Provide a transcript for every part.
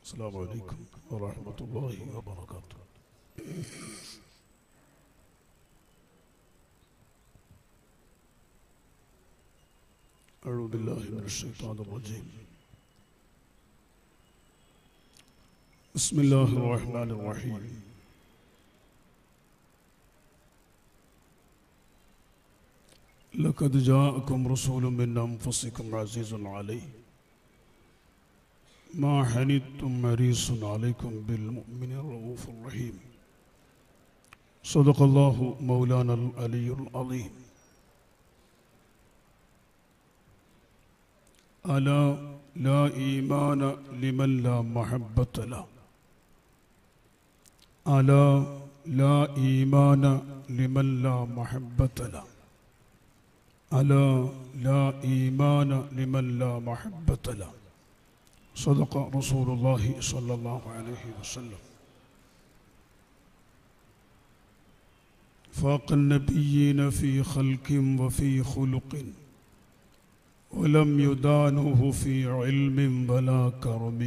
السلام عليكم ورحمة الله وبركاته أعوذ بالله من الشيطان الرجيم بسم الله الرحمن الرحيم لقد جاءكم رسول من أنفسكم عزيز عليه ما حنتم حريص عليكم بالمؤمن الرؤوف الرحيم صدق الله مولانا العلي العظيم ألا لا إيمان لمن لا محبة له ألا لا إيمان لمن لا محبة له ألا لا إيمان لمن لا محبة له صدق رسول الله صلى الله عليه وسلم فاق النبيين في خلق وفي خلق ولم يدانوه في علم ولا كرم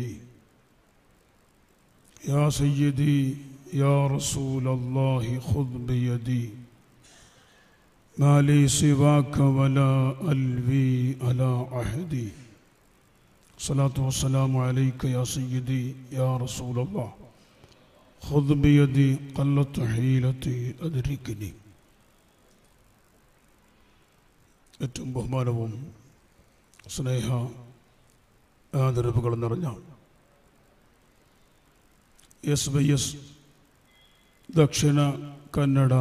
يا سيدي يا رسول الله خذ بيدي ما لي سواك ولا ألوي على عهدي الصلاة والسلام عليك يا سيدي يا رسول الله خذ بيدي قلت حيلتي أدركني ഏറ്റവും ബഹുമാനവും സ്നേഹ ആദരവുകൾ നിറഞ്ഞ എസ് വൈ എസ് ദക്ഷിണ കന്നഡ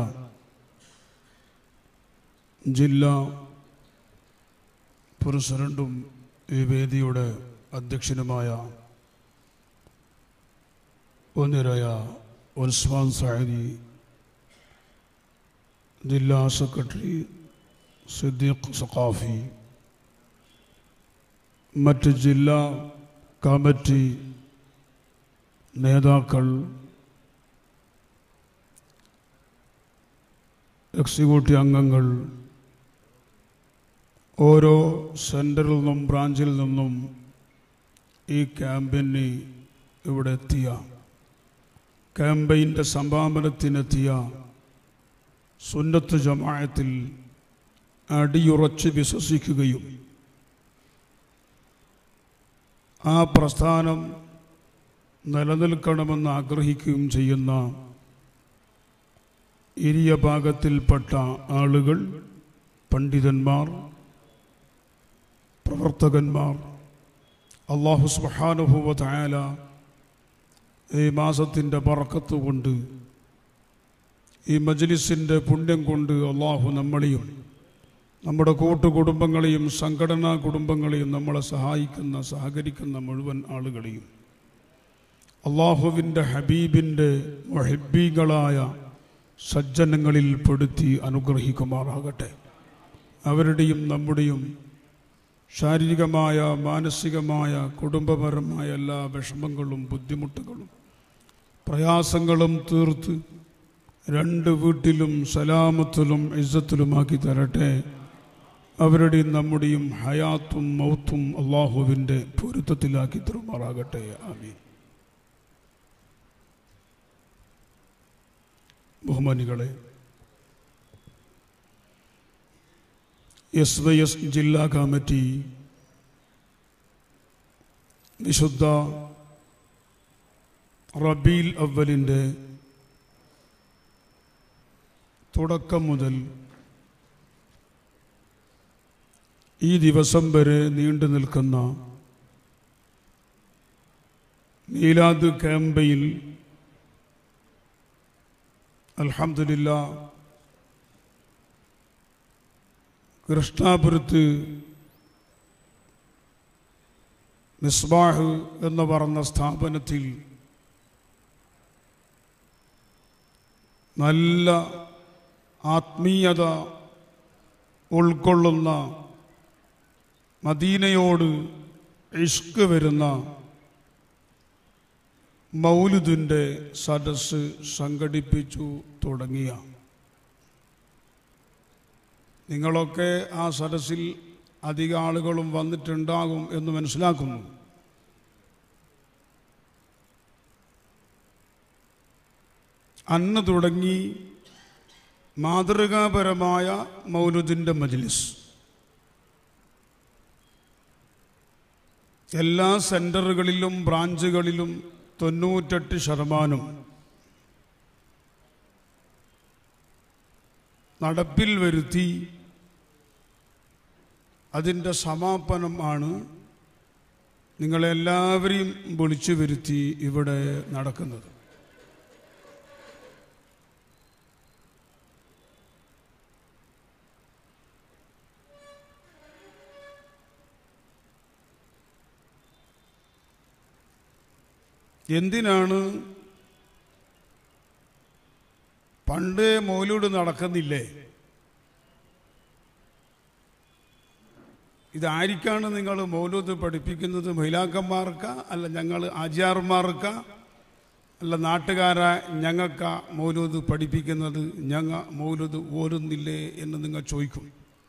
ജില്ലാ പ്രസിഡന്റും ഈ വേദിയുടെ അധ്യക്ഷനുമായ ഒന്നിരായ ഉസ്മാൻ സാഹിദി ജില്ലാ സെക്രട്ടറി സിദ്ദീഖ് സഖാഫി മറ്റ് ജില്ലാ കമ്മിറ്റി നേതാക്കൾ എക്സിക്യൂട്ടീവ് അംഗങ്ങൾ ഓരോ സെൻറ്ററിൽ നിന്നും ബ്രാഞ്ചിൽ നിന്നും ഈ ക്യാമ്പയിന് ഇവിടെ എത്തിയ ക്യാമ്പയിൻ്റെ സംഭാവനത്തിനെത്തിയ സുന്നത്ത് ജമായത്തിൽ അടിയുറച്ച് വിശ്വസിക്കുകയും ആ പ്രസ്ഥാനം നിലനിൽക്കണമെന്ന് ആഗ്രഹിക്കുകയും ചെയ്യുന്ന ഇരിയ ഭാഗത്തിൽപ്പെട്ട ആളുകൾ പണ്ഡിതന്മാർ പ്രവർത്തകന്മാർ അള്ളാഹു സുബാനുഭവ തായാല ഈ മാസത്തിൻ്റെ പറക്കത്ത് കൊണ്ട് ഈ മജ്ലിസിൻ്റെ പുണ്യം കൊണ്ട് അള്ളാഹു നമ്മളെയും നമ്മുടെ കൂട്ടുകുടുംബങ്ങളെയും സംഘടനാ കുടുംബങ്ങളെയും നമ്മളെ സഹായിക്കുന്ന സഹകരിക്കുന്ന മുഴുവൻ ആളുകളെയും അള്ളാഹുവിൻ്റെ ഹബീബിൻ്റെ മൊഹബീകളായ സജ്ജനങ്ങളിൽ പെടുത്തി അനുഗ്രഹിക്കുമാറാകട്ടെ അവരുടെയും നമ്മുടെയും ശാരീരികമായ മാനസികമായ കുടുംബപരമായ എല്ലാ വിഷമങ്ങളും ബുദ്ധിമുട്ടുകളും പ്രയാസങ്ങളും തീർത്ത് രണ്ട് വീട്ടിലും സലാമത്തിലും ഇസ്സത്തിലുമാക്കി തരട്ടെ അവരുടെയും നമ്മുടെയും ഹയാത്തും മൗത്തും അള്ളാഹുവിൻ്റെ പൊരുത്തത്തിലാക്കി തരുമാറാകട്ടെ ആമീൻ ബഹുമാനികളെ എസ് വൈ എസ് ജില്ലാ കമ്മിറ്റി വിശുദ്ധ റബീൽ അവലിൻ്റെ തുടക്കം മുതൽ ഈ ദിവസം വരെ നീണ്ടു നിൽക്കുന്ന മീലാദ് ക്യാമ്പയിൽ അൽഹംദുലില്ല കൃഷ്ണാപുരത്ത് മിസ്ബാഹ് എന്ന് പറഞ്ഞ സ്ഥാപനത്തിൽ നല്ല ആത്മീയത ഉൾക്കൊള്ളുന്ന മദീനയോട് ഇഷ്ക് വരുന്ന മൗലുദിൻ്റെ സദസ്സ് സംഘടിപ്പിച്ചു തുടങ്ങിയ നിങ്ങളൊക്കെ ആ സദസ്സിൽ അധിക ആളുകളും വന്നിട്ടുണ്ടാകും എന്ന് മനസ്സിലാക്കുന്നു അന്ന് തുടങ്ങി മാതൃകാപരമായ മൗലുദിൻ്റെ മജ്ലിസ് എല്ലാ സെൻറ്ററുകളിലും ബ്രാഞ്ചുകളിലും തൊണ്ണൂറ്റെട്ട് ശതമാനം നടപ്പിൽ വരുത്തി അതിൻ്റെ സമാപനം ആണ് നിങ്ങളെല്ലാവരെയും വിളിച്ചു വരുത്തി ഇവിടെ നടക്കുന്നത് എന്തിനാണ് പണ്ട് മൗലൂട് നടക്കുന്നില്ലേ ഇതാരിക്കാണ് നിങ്ങൾ മൗലൂദ് പഠിപ്പിക്കുന്നത് മഹിലാക്കന്മാർക്ക അല്ല ഞങ്ങൾ ആചാർമാർക്ക അല്ല നാട്ടുകാര ഞങ്ങൾക്ക മൗലൂദ് പഠിപ്പിക്കുന്നത് ഞങ്ങ മൗലൂദ് ഓരുന്നില്ലേ എന്ന് നിങ്ങൾ ചോദിക്കും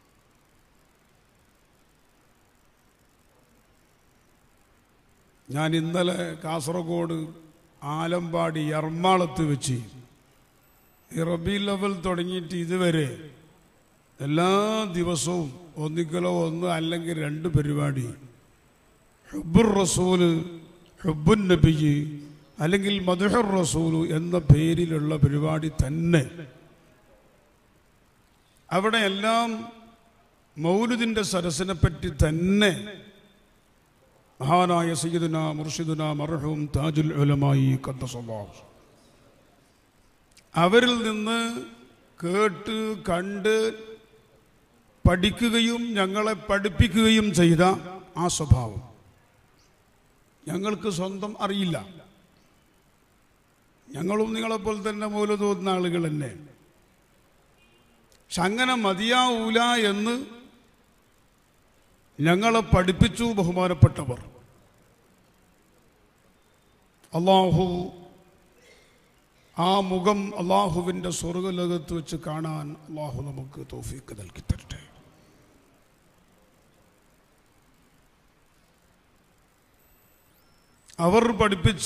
ഞാൻ ഇന്നലെ കാസർഗോഡ് ആലമ്പാടി എറണാകുളത്ത് വെച്ച് ഈ റബി ലെവൽ തുടങ്ങിയിട്ട് ഇതുവരെ എല്ലാ ദിവസവും ഒന്നിക്കലോ ഒന്ന് അല്ലെങ്കിൽ രണ്ട് പരിപാടി ഹുബുർ റസൂല് ഹുബുൻ നബിജ് അല്ലെങ്കിൽ മധുഹർ റസൂല് എന്ന പേരിലുള്ള പരിപാടി തന്നെ അവിടെ എല്ലാം മൗലുദിൻ്റെ സരസിനെ പറ്റി തന്നെ മഹാനായ സയ്യിദുന മുർഷിദുന മർഹൂം താജുൽ ഉലമായി ഖദ്ദസല്ലാഹു അവരിൽ നിന്ന് കേട്ട് കണ്ട് പഠിക്കുകയും ഞങ്ങളെ പഠിപ്പിക്കുകയും ചെയ്ത ആ സ്വഭാവം ഞങ്ങൾക്ക് സ്വന്തം അറിയില്ല ഞങ്ങളും നിങ്ങളെപ്പോലെ തന്നെ മൂല തോന്നുന്ന ആളുകൾ തന്നെ പക്ഷെ അങ്ങനെ മതിയാവൂല എന്ന് ഞങ്ങളെ പഠിപ്പിച്ചു ബഹുമാനപ്പെട്ടവർ അള്ളാഹു ആ മുഖം അള്ളാഹുവിൻ്റെ സ്വർഗലോകത്ത് വെച്ച് കാണാൻ അള്ളാഹു നമുക്ക് തോഫീക്ക് നൽകി തരട്ടെ അവർ പഠിപ്പിച്ച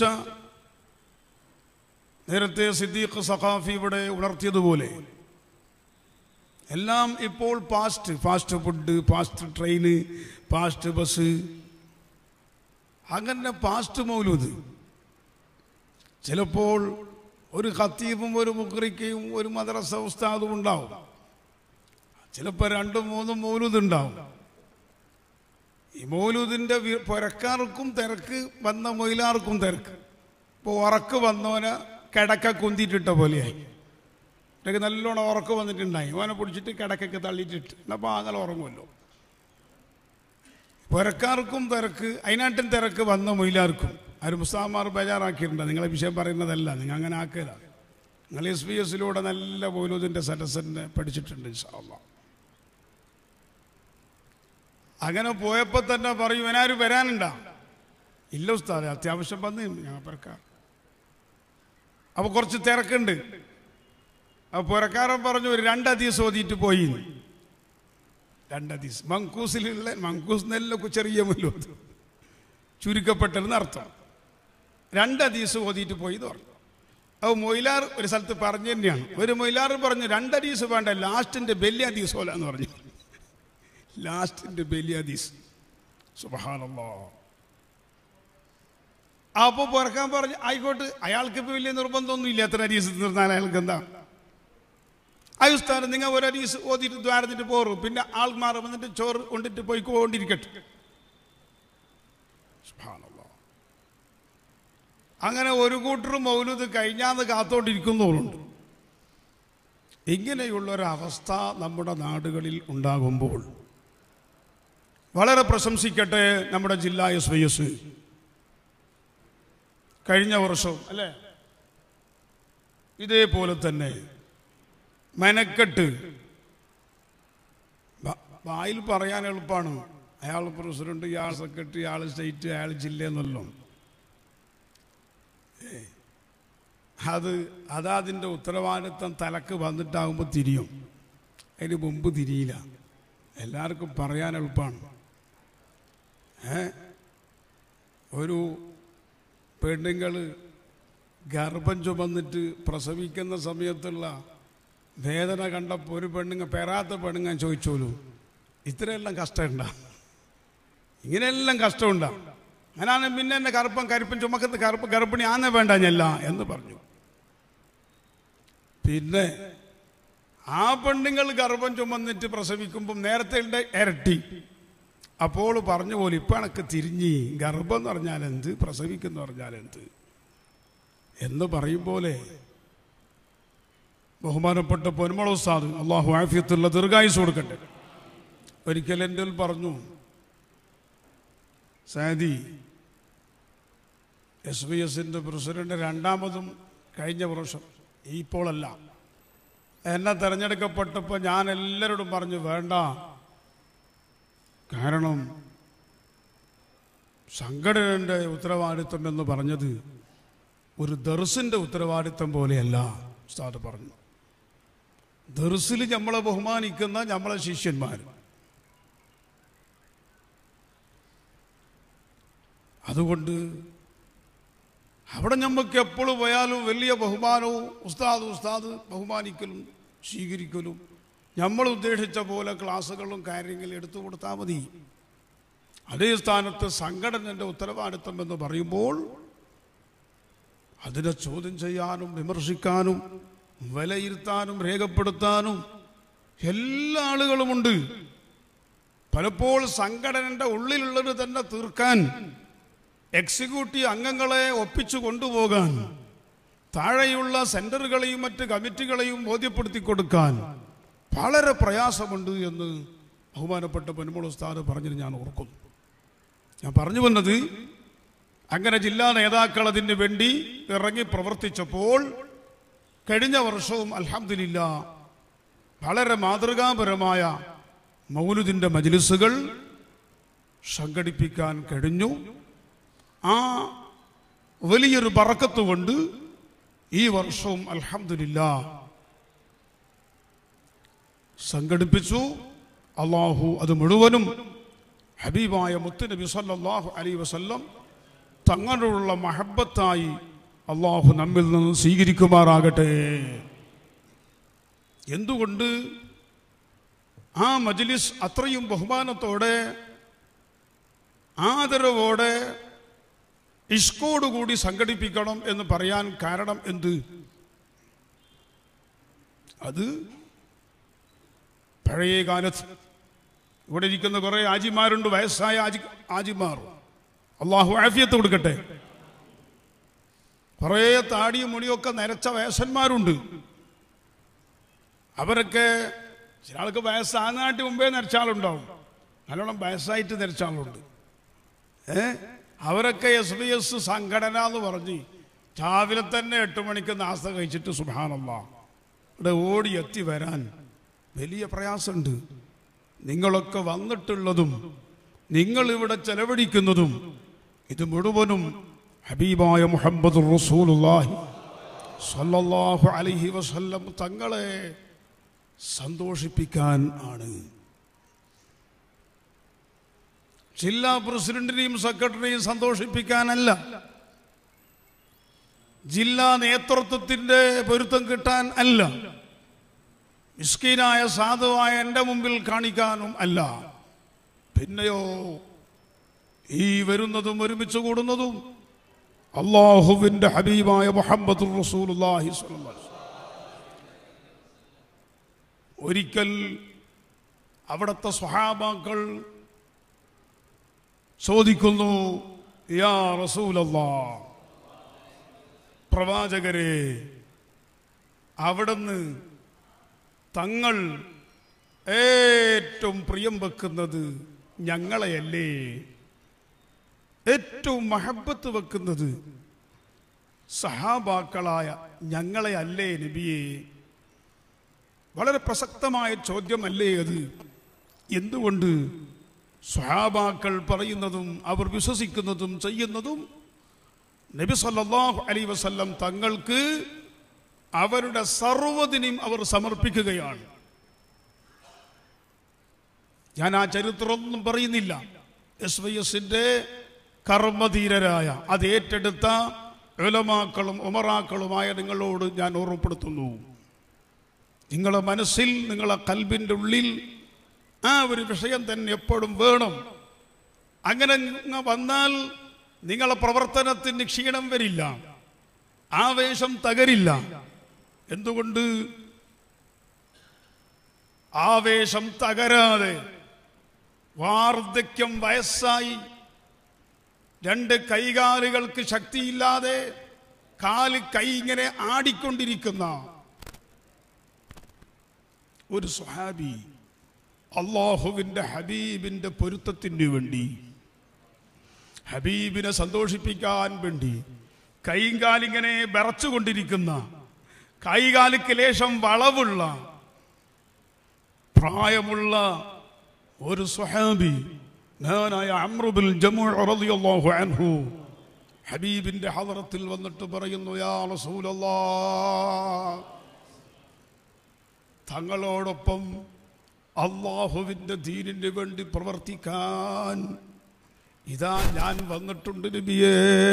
നേരത്തെ സിദ്ദീഖ് സഖാഫി ഇവിടെ ഉണർത്തിയതുപോലെ എല്ലാം ഇപ്പോൾ fast fast food fast train fast bus അങ്ങനെ ഫാസ്റ്റ് മൗലൂദ് ചിലപ്പോൾ ഒരു ഖത്തീബും ഒരു മുക്രിക്കയും ഒരു മദ്രസ ഉസ്താദും ഉണ്ടാവും ചിലപ്പോൾ രണ്ടും മൂന്നും മൗലൂദ് ഉണ്ടാവും ഈ മൗലൂദിൻ്റെ വി- പുരക്കാർക്കും തിരക്ക് വന്ന മൊയിലാർക്കും തിരക്ക് ഇപ്പോൾ ഉറക്ക് വന്നവനെ കിടക്ക കുന്തിയിട്ടിട്ട പോലെയായി എനിക്ക് നല്ലോണം ഉറക്ക് വന്നിട്ടുണ്ടായി ഓനെ പിടിച്ചിട്ട് കിടക്കൊക്കെ തള്ളിയിട്ടിട്ട് എന്നപ്പോൾ അങ്ങനെ ഉറങ്ങുമല്ലോ പുരക്കാർക്കും തിരക്ക് അതിനായിട്ടും തിരക്ക് വന്ന മൊയിലാർക്കും ആരും മുസ്താമാർ ബേജാറാക്കിയിട്ടുണ്ട് നിങ്ങളെ വിഷയം പറയുന്നതല്ല നിങ്ങൾ അങ്ങനെ ആക്കില്ല നിങ്ങൾ എസ് ബി എസിലൂടെ നല്ല മൗലൂദിൻ്റെ സരസന്നെ പഠിച്ചിട്ടുണ്ട് ഇൻഷാല്ല അങ്ങനെ പോയപ്പോൾ തന്നെ പറയും ഇവനാരും വരാനുണ്ടാ ഇല്ല ഉസ്താദെ അത്യാവശ്യം വന്ന് ഞങ്ങൾ പുരക്കാർ അപ്പോൾ കുറച്ച് തിരക്കുണ്ട് അപ്പോൾ പുരക്കാരൻ പറഞ്ഞു ഒരു രണ്ടതീസ് ഓതിയിട്ട് പോയി രണ്ടതീസ് മങ്കൂസിലുള്ള മങ്കൂസ് നെല്ല ചെറിയ മുല്ലോത് ചുരുക്കപ്പെട്ടതെന്ന് അർത്ഥം രണ്ടതീസ് ഓതിയിട്ട് പോയി എന്ന് പറഞ്ഞു അപ്പോൾ മൊയിലാർ ഒരു സ്ഥലത്ത് പറഞ്ഞു തന്നെയാണ് ഒരു മൊയിലാർ പറഞ്ഞു രണ്ടതീസ് വേണ്ട ലാസ്റ്റിൻ്റെ ബല്യാദീസ് പോലെ എന്ന് പറഞ്ഞു ലാസ്റ്റിൻ്റെ ബല്യാദീസ് സുബഹാനല്ലോ അപ്പോൾ പുറക്കാൻ പറഞ്ഞു ആയിക്കോട്ടെ അയാൾക്ക് ഇപ്പോൾ വലിയ നിർബന്ധമൊന്നും ഇല്ല എത്ര അരീസ് തീർന്നാൽ അയാൾക്ക് എന്താ ആയുസ്ഥാനം നിങ്ങൾ ഒരു അരീസ് ഓതിയിട്ട് ദ്വാരത്തിട്ട് പോറും പിന്നെ ആൾമാർ വന്നിട്ട് ചോറ് കൊണ്ടിട്ട് പോയിക്കൊണ്ടിരിക്കട്ടെ സുബ്ഹാനല്ലാഹ്. അങ്ങനെ ഒരു കൂട്ടർ മൗലൂദ് കഴിഞ്ഞാന്ന് കാത്തോണ്ടിരിക്കുന്നവരുണ്ട് ഇങ്ങനെയുള്ള ഒരവസ്ഥ നമ്മുടെ നാടുകളിൽ ഉണ്ടാകുമ്പോൾ വളരെ പ്രശംസിക്കട്ടെ നമ്മുടെ ജില്ലാ എസ് വൈ എസ് കഴിഞ്ഞ വർഷം അല്ലേ ഇതേപോലെ തന്നെ മെനക്കെട്ട് ബ- വായിൽ പറയാൻ എളുപ്പമാണ് അയാൾ പ്രസിഡന്റ് ഇയാൾ സെക്രട്ടറി ഇയാൾ സ്റ്റേറ്റ് അയാൾ ജില്ല എന്നല്ലോ ഏ, അത് അതതിൻ്റെ ഉത്തരവാദിത്തം തലക്ക് വന്നിട്ടാകുമ്പോൾ തിരിയും അതിന് മുമ്പ് തിരിയില്ല എല്ലാവർക്കും പറയാൻ എളുപ്പമാണ് ഏ ഒരു പെണ്ണുങ്ങൾ ഗർഭം ചുമന്നിട്ട് പ്രസവിക്കുന്ന സമയത്തുള്ള വേദന കണ്ടപ്പോൾ ഒരു പെണ്ണുങ്ങ പെറാത്ത പെണ്ണുങ്ങ ചോദിച്ചോലൂ ഇത്രയെല്ലാം കഷ്ടമുണ്ടാ ഇങ്ങനെയെല്ലാം കഷ്ടമുണ്ടാ അങ്ങനാണ് പിന്നെ എന്നെ കറുപ്പം കരിപ്പൻ ചുമക്കത്ത് കറുപ്പ് ഗർഭിണി ആന്നെ വേണ്ട ഞല്ല എന്ന് പറഞ്ഞു പിന്നെ ആ പെണ്ണുങ്ങൾ ഗർഭം ചുമന്നിട്ട് പ്രസവിക്കുമ്പം നേരത്തെ ഉണ്ട് ഇരട്ടി അപ്പോൾ പറഞ്ഞു പോലെ ഇപ്പം എനക്ക് തിരിഞ്ഞി ഗർഭം എന്ന് പറഞ്ഞാൽ എന്ത് പ്രസവിക്കുന്ന പറഞ്ഞാൽ എന്ത് എന്ന് പറയും പോലെ ബഹുമാനപ്പെട്ട പൊന്മള ഉസ്താദ് അള്ളാഹു ആഫിയത്തുള്ള ദീർഘായുസ് കൊടുക്കട്ടെ ഒരിക്കൽ എൻ്റെ കയ്യിൽ പറഞ്ഞു സാദി എസ് ബി എസിൻ്റെ പ്രസിഡന്റ് രണ്ടാമതും കഴിഞ്ഞ വർഷം ഇപ്പോഴല്ല എന്നെ തിരഞ്ഞെടുക്കപ്പെട്ടപ്പോൾ ഞാൻ എല്ലാവരോടും പറഞ്ഞു വേണ്ട കാരണം സംഘടനയുടെ ഉത്തരവാദിത്വം എന്ന് പറഞ്ഞത് ഒരു ദർസിൻ്റെ ഉത്തരവാദിത്വം പോലെയല്ല ഉസ്താദ് പറഞ്ഞു ദർസിൽ നമ്മളെ ബഹുമാനിക്കുന്ന നമ്മളെ ശിഷ്യന്മാർ അതുകൊണ്ട് അവിടെ നമുക്ക് എപ്പോഴും പോയാലും വലിയ ബഹുമാനവും ഉസ്താദ് ഉസ്താദ് ബഹുമാനിക്കലും സ്വീകരിക്കലും നമ്മൾ ഉദ്ദേശിച്ച പോലെ ക്ലാസ്സുകളും കാര്യങ്ങളും എടുത്തു കൊടുത്താൽ മതി അതേ സ്ഥാനത്ത് സംഘടനയുടെ ഉത്തരവാദിത്വം എന്ന് പറയുമ്പോൾ അതിനെ ചോദ്യം ചെയ്യാനും വിമർശിക്കാനും വിലയിരുത്താനും രേഖപ്പെടുത്താനും എല്ലാ ആളുകളുമുണ്ട് പലപ്പോൾ സംഘടനയുടെ ഉള്ളിലുള്ളത് തന്നെ തീർക്കാൻ എക്സിക്യൂട്ടീവ് അംഗങ്ങളെ ഒപ്പിച്ചു കൊണ്ടുപോകാൻ താഴെയുള്ള സെന്ററുകളെയും മറ്റ് കമ്മിറ്റികളെയും ബോധ്യപ്പെടുത്തി കൊടുക്കാൻ വളരെ പ്രയാസമുണ്ട് എന്ന് ബഹുമാനപ്പെട്ട പൊന്മുൾ ഉസ്താദ് പറഞ്ഞത് ഞാൻ ഓർക്കുന്നു ഞാൻ പറഞ്ഞു വന്നത് അങ്ങനെ ജില്ലാ നേതാക്കൾ അതിന് വേണ്ടി ഇറങ്ങി പ്രവർത്തിച്ചപ്പോൾ കഴിഞ്ഞ വർഷവും അൽഹംദുലില്ല വളരെ മാതൃകാപരമായ മൗലുദിൻ്റെ മജ്ലിസുകൾ സംഘടിപ്പിക്കാൻ കഴിഞ്ഞു ആ വലിയൊരു ബറക്കത്ത് കൊണ്ട് ഈ വർഷവും അൽഹംദുലില്ല സംഘടിപ്പിച്ചു അള്ളാഹു അത് മുഴുവനും ഹബീബായ മുത്തുനബി സല്ലല്ലാഹു അലൈഹി വസല്ലം തങ്ങളോടുള്ള മഹബത്തായി അള്ളാഹു നമ്മിൽ നിന്ന് സ്വീകരിക്കുമാറാകട്ടെ എന്തുകൊണ്ട് ആ മജ്ലിസ് അത്രയും ബഹുമാനത്തോടെ ആദരവോടെ ഇഷ്കോടുകൂടി സംഘടിപ്പിക്കണം എന്ന് പറയാൻ കാരണം എന്ത് അത് പഴയ കാലത്ത് ഇവിടെ ഇരിക്കുന്ന കുറെ ആജിമാരുണ്ട് വയസ്സായ ആജി ആജിമാർ അള്ളാഹു ആഫിയത്ത് കൊടുക്കട്ടെ കുറേ താടിയും മുടിയൊക്കെ നരച്ച വയസ്സന്മാരുണ്ട് അവരൊക്കെ ചില ആൾക്ക് വയസ്സാനായിട്ട് മുമ്പേ നരച്ച ആളുണ്ടാവും നല്ലോണം വയസ്സായിട്ട് നരച്ച ആളുണ്ട് ഏ അവരൊക്കെ എസ് ബി എസ് സംഘടന എന്ന് പറഞ്ഞ് രാവിലെ തന്നെ എട്ട് മണിക്ക് നാസ്ത കഴിച്ചിട്ട് സുഭാനല്ല ഇവിടെ ഓടി എത്തി വരാൻ വലിയ പ്രയാസമുണ്ട് നിങ്ങളൊക്കെ വന്നിട്ടുള്ളതും നിങ്ങൾ ഇവിടെ ചെലവഴിക്കുന്നതും ഇത് മുഴുവനും ഹബീബായ മുഹമ്മദ് റസൂലുള്ളാഹി സല്ലല്ലാഹു അലൈഹി വസല്ലം തങ്ങളെ സന്തോഷിപ്പിക്കാൻ ആണ് ജില്ലാ പ്രസിഡന്റിനെയും സെക്രട്ടറിയെയും സന്തോഷിപ്പിക്കാനല്ല ജില്ലാ നേതൃത്വത്തിന്റെ പൊരുത്തം കിട്ടാൻ അല്ല മിസ്കീനായ സാധുവായ എൻ്റെ മുമ്പിൽ കാണിക്കാനും അല്ല പിന്നെയോ ഈ വരുന്നതും ഒരുമിച്ച് കൂടുന്നതും അള്ളാഹുവിന്റെ ഹബീബായ മുഹമ്മദ് റസൂലുള്ളാഹി സ്വല്ലല്ലാഹു അലൈഹി വസല്ലം. ഒരിക്കൽ അവിടുത്തെ സ്വഹാബാക്കൾ ചോദിക്കുന്നു യാ റസൂലല്ലാ പ്രവാചകരെ അവിടുന്ന് തങ്ങൾ ഏറ്റവും പ്രിയം വെക്കുന്നത് ഞങ്ങളെയല്ലേ ഏറ്റവും മഹബത്ത് വെക്കുന്നത് സഹാബാക്കളായ ഞങ്ങളെ അല്ലേ നബിയെ വളരെ പ്രസക്തമായ ചോദ്യമല്ലേ അത് എന്തുകൊണ്ട് സ്വഹാബാക്കൾ പറയുന്നതും അവർ വിശ്വസിക്കുന്നതും ചെയ്യുന്നതും നബി സല്ലല്ലാഹു അലൈഹി വസല്ലം തങ്ങൾക്ക് അവരുടെ സർവ്വതിനും അവർ സമർപ്പിക്കുകയാണ് ഞാൻ ആ ചരിത്രമൊന്നും പറയുന്നില്ല എസ് വൈ എസിന്റെ കർമ്മധീരരായ അത് ഏറ്റെടുത്ത ഉലമാക്കളും ഉമറാക്കളുമായ നിങ്ങളോട് ഞാൻ ഓർമ്മപ്പെടുത്തുന്നു നിങ്ങളുടെ മനസ്സിൽ നിങ്ങളെ കൽബിൻ്റെ ഉള്ളിൽ ആ ഒരു വിഷയം തന്നെ എപ്പോഴും വേണം അങ്ങനെ അങ്ങ് വന്നാൽ നിങ്ങളെ പ്രവർത്തനത്തിന് ക്ഷീണം വരില്ല ആവേശം തകരില്ല എന്തുകൊണ്ട് ആവേശം തകരാതെ വാർദ്ധക്യം വയസ്സായി രണ്ട് കൈകാലുകൾക്ക് ശക്തിയില്ലാതെ കാല് കൈ ഇങ്ങനെ ആടിക്കൊണ്ടിരിക്കുന്ന ഒരു സ്വഹാബി അള്ളാഹുവിൻ്റെ ഹബീബിൻ്റെ പൊരുത്തത്തിന് വേണ്ടി ഹബീബിനെ സന്തോഷിപ്പിക്കാൻ വേണ്ടി കൈകാലിങ്ങനെ വിറച്ചുകൊണ്ടിരിക്കുന്ന കൈകാലിക്ക് ലേശം വളവുള്ള പ്രായമുള്ള ഒരു സ്വഹാബി ഞാനായ അമ്രുബിൽ ജമു റളിയല്ലാഹു അൻഹു ഹബീബിന്റെ ഹദറത്തിൽ വന്നിട്ട് പറയുന്നു യാ റസൂലല്ലാ തങ്ങളോടൊപ്പം അള്ളാഹുവിൻ്റെ ദീനിന് വേണ്ടി പ്രവർത്തിക്കാൻ ഇതാ ഞാൻ വന്നിട്ടുണ്ട് നബിയേ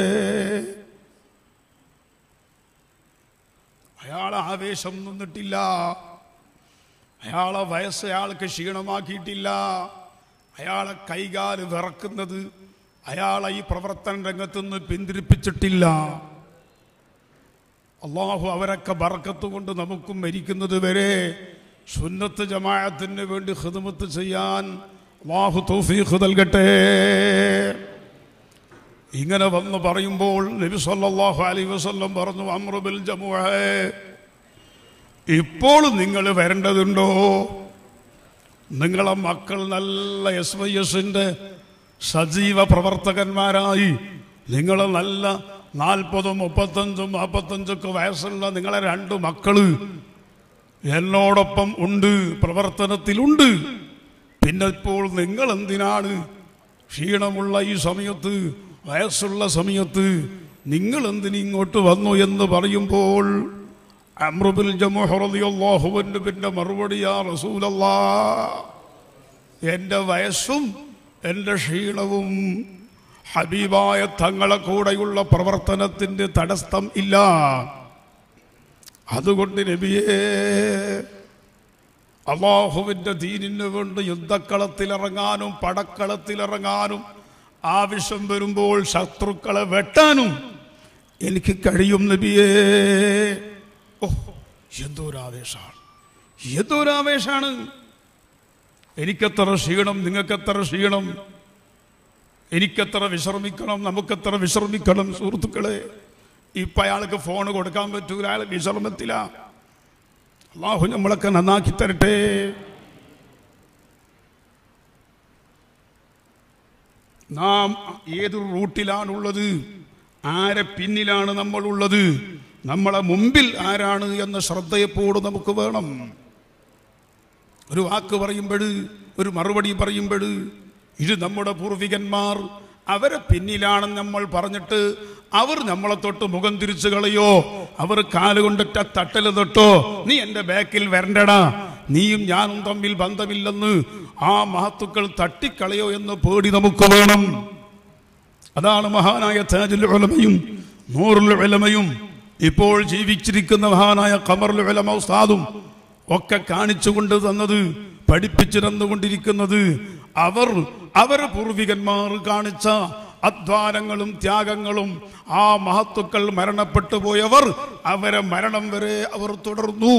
അയാളെ ആവേശം നിന്നിട്ടില്ല അയാളെ വയസ്സ് അയാൾക്ക് ക്ഷീണമാക്കിയിട്ടില്ല അയാളെ കൈകാല് വിറക്കുന്നത് അയാളെ ഈ പ്രവർത്തന രംഗത്തു നിന്ന് പിന്തിരിപ്പിച്ചിട്ടില്ല അള്ളാഹു അവരൊക്കെ ബറക്കത്ത് കൊണ്ട് നമുക്കും മരിക്കുന്നത് വരെ സുന്നത്ത് ജമാഅത്തിന് വേണ്ടി ഹിദമത്ത് ചെയ്യാൻ അള്ളാഹു തൗഫീഖ് നൽകട്ടെ ഇങ്ങനെ വന്ന് പറയുമ്പോൾ നബി സല്ലല്ലാഹു അലൈഹി വസല്ലം പറഞ്ഞു അമ്രുബിൽ ജമുഅേ ഇപ്പോൾ നിങ്ങൾ വരേണ്ടതുണ്ടോ നിങ്ങളെ മക്കൾ നല്ല എസ് വൈ എസിൻ്റെ സജീവ പ്രവർത്തകന്മാരായി നിങ്ങൾ നല്ല നാൽപ്പതും മുപ്പത്തഞ്ചും നാൽപ്പത്തഞ്ചൊക്കെ വയസ്സുള്ള നിങ്ങളെ രണ്ട് മക്കള് എന്നോടൊപ്പം ഉണ്ട് പ്രവർത്തനത്തിലുണ്ട് പിന്നെ ഇപ്പോൾ നിങ്ങൾ എന്തിനാണ് ക്ഷീണമുള്ള ഈ സമയത്ത് വയസ്സുള്ള സമയത്ത് നിങ്ങൾ എന്തിന് ഇങ്ങോട്ട് വന്നു എന്ന് പറയുമ്പോൾ അമ്രുബിൽ ജമുഹറിയാഹുവിൻ്റെ പിന്നെ മറുപടിയാ റസൂലല്ലാ എൻ്റെ വയസ്സും എൻ്റെ ക്ഷീണവും ഹബീബായ തങ്ങളെ കൂടെയുള്ള പ്രവർത്തനത്തിൻ്റെ തടസ്സം ഇല്ല അതുകൊണ്ട് നബിയേ അള്ളാഹുവിൻ്റെ ദീനിന് വേണ്ടി യുദ്ധക്കളത്തിലിറങ്ങാനും പടക്കളത്തിലിറങ്ങാനും ആവശ്യം വരുമ്പോൾ ശത്രുക്കളെ വെട്ടാനും എനിക്ക് കഴിയും നബിയേ ഓ എന്തോരാവേശാണ് എന്തോരാവേശാണ് എനിക്കെത്ര ക്ഷീണം നിങ്ങൾക്കെത്ര ക്ഷീണം എനിക്കെത്ര വിശ്രമിക്കണം നമുക്കെത്ര വിശ്രമിക്കണം സുഹൃത്തുക്കളെ ഇപ്പം അയാൾക്ക് ഫോൺ കൊടുക്കാൻ പറ്റൂല അയാൾ വിശ്രമത്തില അള്ളാഹു നമ്മളൊക്കെ നന്നാക്കി തരട്ടെ നാം ഏത് റൂട്ടിലാണുള്ളത് ആരെ പിന്നിലാണ് നമ്മളുള്ളത് നമ്മളെ മുമ്പിൽ ആരാണ് എന്ന ശ്രദ്ധയെപ്പോഴും നമുക്ക് വേണം ഒരു വാക്ക് പറയുമ്പോൾ ഒരു മറുപടി പറയുമ്പോൾ ഇത് നമ്മുടെ പൂർവികന്മാർ അവരെ പിന്നിലാണ് നമ്മൾ പറഞ്ഞിട്ട് അവർ നമ്മളെ തൊട്ട് മുഖം തിരിച്ചു കളയോ അവർ കാലുകൊണ്ടിട്ട തട്ടല് തൊട്ടോ നീ എൻ്റെ ബാക്കിൽ വരണ്ടടാ നീയും ഞാനും തമ്മിൽ ബന്ധമില്ലെന്ന് ആ മഹത്തുക്കൾ തട്ടിക്കളയോ എന്ന് പേടി നമുക്ക് വേണം അതാണ് മഹാനായ താജുൽ ഉലമയും നൂറുൽ ഉലമയും ഇപ്പോൾ ജീവിച്ചിരിക്കുന്ന മഹാനായ ഖമറുൽ ഉലമ ഉസ്താദും ഒക്കെ കാണിച്ചു കൊണ്ട് തന്നത് പഠിപ്പിച്ചു തന്നുകൊണ്ടിരിക്കുന്നത് അവർ അവരെ പൂർവികന്മാർ കാണിച്ച അധ്വാനങ്ങളും ത്യാഗങ്ങളും ആ മഹത്തുക്കൾ മരണപ്പെട്ടു പോയവർ അവരെ മരണം വരെ അവർ തുടർന്നു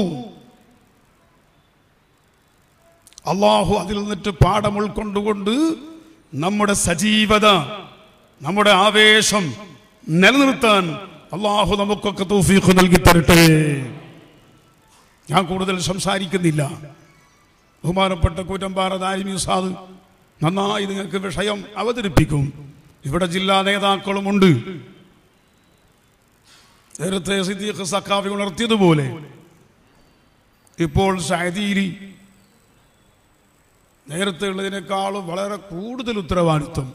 അള്ളാഹു അതിൽ നിന്നിട്ട് പാഠം ഉൾക്കൊണ്ടുകൊണ്ട് നമ്മുടെ സജീവത നമ്മുടെ ആവേശം നിലനിർത്താൻ അള്ളാഹു നമുക്കൊക്കെ തൗഫീഖ് നൽകി തരട്ടെ ഞാൻ കൂടുതൽ സംസാരിക്കുന്നില്ല ബഹുമാനപ്പെട്ട കൂറ്റമ്പാറ ദാരിമി സാദ് നന്നായി നിങ്ങൾക്ക് വിഷയം അവതരിപ്പിക്കും ഇവിടെ ജില്ലാ നേതാക്കളുമുണ്ട് നേരത്തെ സിദ്ദീഖ് സക്കാഫി ഉണർത്തിയതുപോലെ ഇപ്പോൾ സഹദീരി നേരത്തെ ഉള്ളതിനേക്കാളും വളരെ കൂടുതൽ ഉത്തരവാദിത്വം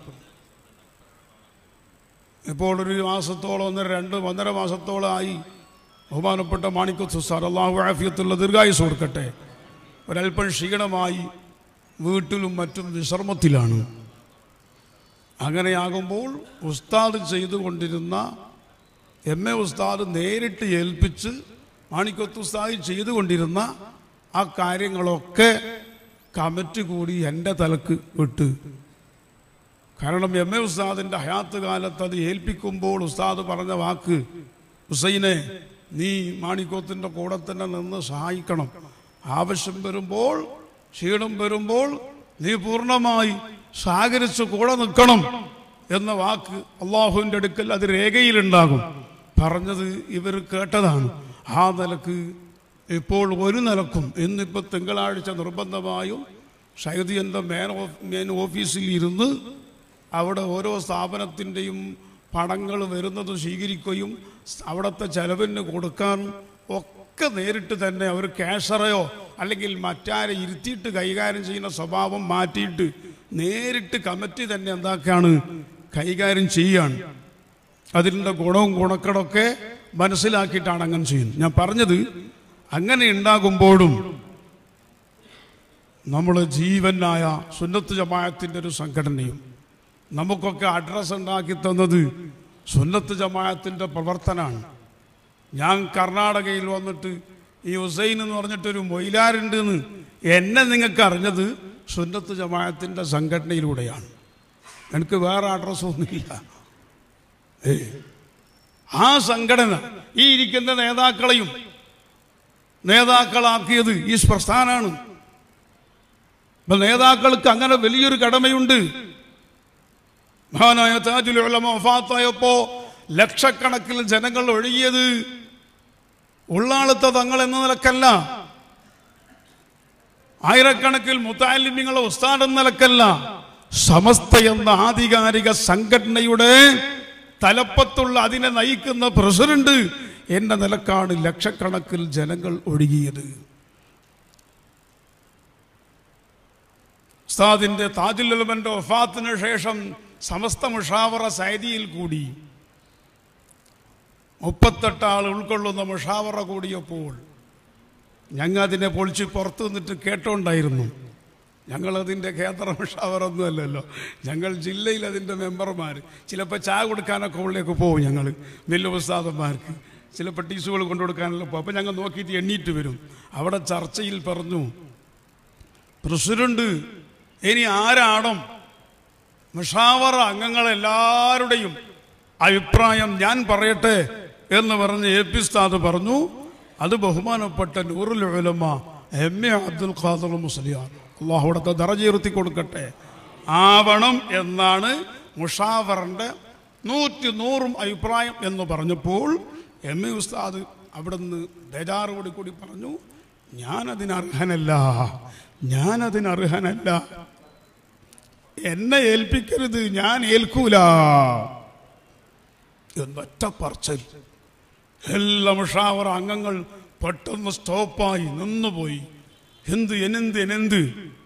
ഇപ്പോൾ ഒരു മാസത്തോളം ഒന്നര രണ്ട് ഒന്നര മാസത്തോളമായി ബഹുമാനപ്പെട്ട മാണിക്കുത്ത് സാർ അള്ളാഹു ആഫിയത്തുള്ള ദീർഘായുസ് കൊടുക്കട്ടെ ഒരല്പം ക്ഷീണമായി വീട്ടിലും മറ്റും വിശ്രമത്തിലാണ് അങ്ങനെയാകുമ്പോൾ ഉസ്താദ് ചെയ്തുകൊണ്ടിരുന്ന എം എ ഉസ്താദ് നേരിട്ട് ഏൽപ്പിച്ച് മാണിക്കത്ത് ഉസ്താദ് ചെയ്തുകൊണ്ടിരുന്ന ആ കാര്യങ്ങളൊക്കെ കമ്മിറ്റി കൂടി എൻ്റെ തലക്ക് വിട്ട് കാരണം എം എ ഉസ്താദിൻ്റെ ഹയാത്ത് കാലത്ത് അത് ഏൽപ്പിക്കുമ്പോൾ ഉസ്താദ് പറഞ്ഞ വാക്ക് ഹുസൈനെ നീ മാണിക്കോത്തിൻ്റെ കൂടെ തന്നെ നിന്ന് സഹായിക്കണം ആവശ്യം വരുമ്പോൾ ക്ഷീണം വരുമ്പോൾ നീ പൂർണ്ണമായി സഹകരിച്ച് കൂടെ നിൽക്കണം എന്ന വാക്ക് അള്ളാഹുവിൻ്റെ അടുക്കൽ അത് രേഖയിലുണ്ടാകും പറഞ്ഞത് ഇവർ കേട്ടതാണ് ആ നിലക്ക് ഇപ്പോൾ ഒരു നിലക്കും ഇന്നിപ്പോൾ തിങ്കളാഴ്ച നിർബന്ധമായും ഷൈദിയൻ്റെ മേൻ ഓഫ് മെയിൻ ഓഫീസിൽ ഇരുന്ന് അവിടെ ഓരോ സ്ഥാപനത്തിൻ്റെയും പണങ്ങൾ വരുന്നത് സ്വീകരിക്കുകയും അവിടുത്തെ ചെലവിന് കൊടുക്കാൻ ഒക്കെ നേരിട്ട് തന്നെ അവർ ക്യാഷറയോ അല്ലെങ്കിൽ മറ്റാരെ ഇരുത്തിയിട്ട് കൈകാര്യം ചെയ്യുന്ന സ്വഭാവം മാറ്റിയിട്ട് നേരിട്ട് കമ്മിറ്റി തന്നെ എന്താക്കാണ് കൈകാര്യം ചെയ്യാണ് അതിൻ്റെ ഗുണവും ഗുണക്കടൊക്കെ മനസ്സിലാക്കിയിട്ടാണ് അങ്ങനെ ചെയ്യുന്നത് ഞാൻ പറഞ്ഞത് അങ്ങനെ ഉണ്ടാകുമ്പോഴും നമ്മൾ ജീവനായ സുന്നത്ത് ജമാഅത്തിൻ്റെ ഒരു സംഘടനയും നമുക്കൊക്കെ അഡ്രസ് ഉണ്ടാക്കി തന്നത് സുന്നത്ത് ജമാഅത്തിൻ്റെ പ്രവർത്തനമാണ് ഞാൻ കർണാടകയിൽ വന്നിട്ട് ഈ ഹുസൈൻ എന്ന് പറഞ്ഞിട്ടൊരു മൊയിലാറുണ്ട് എന്ന് എന്നെ നിങ്ങൾക്ക് അറിഞ്ഞത് സുന്നത്ത് ജമാഅത്തിൻ്റെ സംഘടനയിലൂടെയാണ് എനിക്ക് വേറെ അഡ്രസ്സൊന്നുമില്ല ഏ ആ സംഘടന ഈ ഇരിക്കുന്ന നേതാക്കളെയും നേതാക്കളാക്കിയത് ഈ പ്രസ്ഥാനാണ് അപ്പൊ നേതാക്കൾക്ക് അങ്ങനെ വലിയൊരു കടമയുണ്ട് മഹാനായ താജുൽ ഉലമ വഫാത്തായപ്പോ ലക്ഷക്കണക്കിൽ ജനങ്ങൾ ഒഴുകിയത് ഉള്ളാളത്തെ തങ്ങൾ എന്ന നിലക്കല്ല ആയിരക്കണക്കിൽ മുത്താലിമ്യങ്ങളെ ഉസ്താദ് എന്ന നിലക്കല്ല സമസ്ത എന്ന ആധികാരിക സംഘടനയുടെ തലപ്പത്തുള്ള അതിനെ നയിക്കുന്ന പ്രസിഡന്റ് എന്ന നിലക്കാണ് ലക്ഷക്കണക്കിൽ ജനങ്ങൾ ഒഴുകിയത് ഉസ്താദിന്റെ താജുലുലമന്റെ വഫാത്തിന് ശേഷം സമസ്ത മുഷാവറ സൈദിയിൽ കൂടി മുപ്പത്തെട്ട് ആൾ ഉൾക്കൊള്ളുന്ന മുഷാവറ കൂടിയപ്പോൾ ഞങ്ങൾ അതിനെ പൊളിച്ച് പുറത്തു നിന്നിട്ട് കേട്ടോണ്ടായിരുന്നു ഞങ്ങളതിൻ്റെ കേന്ദ്ര മുഷാവറൊന്നും അല്ലല്ലോ ഞങ്ങൾ ജില്ലയിൽ അതിൻ്റെ മെമ്പർമാർ ചിലപ്പോൾ ചായ കൊടുക്കാനൊക്കെ ഉള്ളിലേക്ക് പോകും ഞങ്ങൾ വലിയ ഉസ്താദന്മാർക്ക് ചിലപ്പോൾ ടീസുകൾ കൊണ്ടു കൊടുക്കാനല്ലോ പോകും അപ്പം ഞങ്ങൾ നോക്കിയിട്ട് എണ്ണീറ്റ് വരും അവിടെ ചർച്ചയിൽ പറഞ്ഞു പ്രസിഡന്റ് ഇനി ആരാണം മുഷാവറ അംഗങ്ങളെല്ലാവരുടെയും അഭിപ്രായം ഞാൻ പറയട്ടെ എന്ന് പറഞ്ഞ് എ പി ഉസ്താദ് പറഞ്ഞു അത് ബഹുമാനപ്പെട്ട നൂറുൽ ഉലമ എം എ അബ്ദുൽ ഖാദർ മുസ്ലിയാർ അള്ളാഹു അവിടുത്തെ ദറജീർത്തി കൊടുക്കട്ടെ ആവണം എന്നാണ് മുഷാവറിൻ്റെ നൂറ്റി നൂറും അഭിപ്രായം എന്ന് പറഞ്ഞപ്പോൾ എം എ ഉസ്താദ് അവിടുന്ന് ബേജാറോട് കൂടി പറഞ്ഞു ഞാനതിന് അർഹനല്ല ഞാനതിന് അർഹനല്ല എന്നെ ഏൽപ്പിക്കരുത് ഞാൻ ഏൽക്കൂല എന്നൊറ്റ പറച്ചൽ എല്ലാ മുഷാവറ അംഗങ്ങൾ പെട്ടെന്ന് സ്റ്റോപ്പായി നിന്നുപോയി എന്ത് എനെന്ത് എനെന്ത്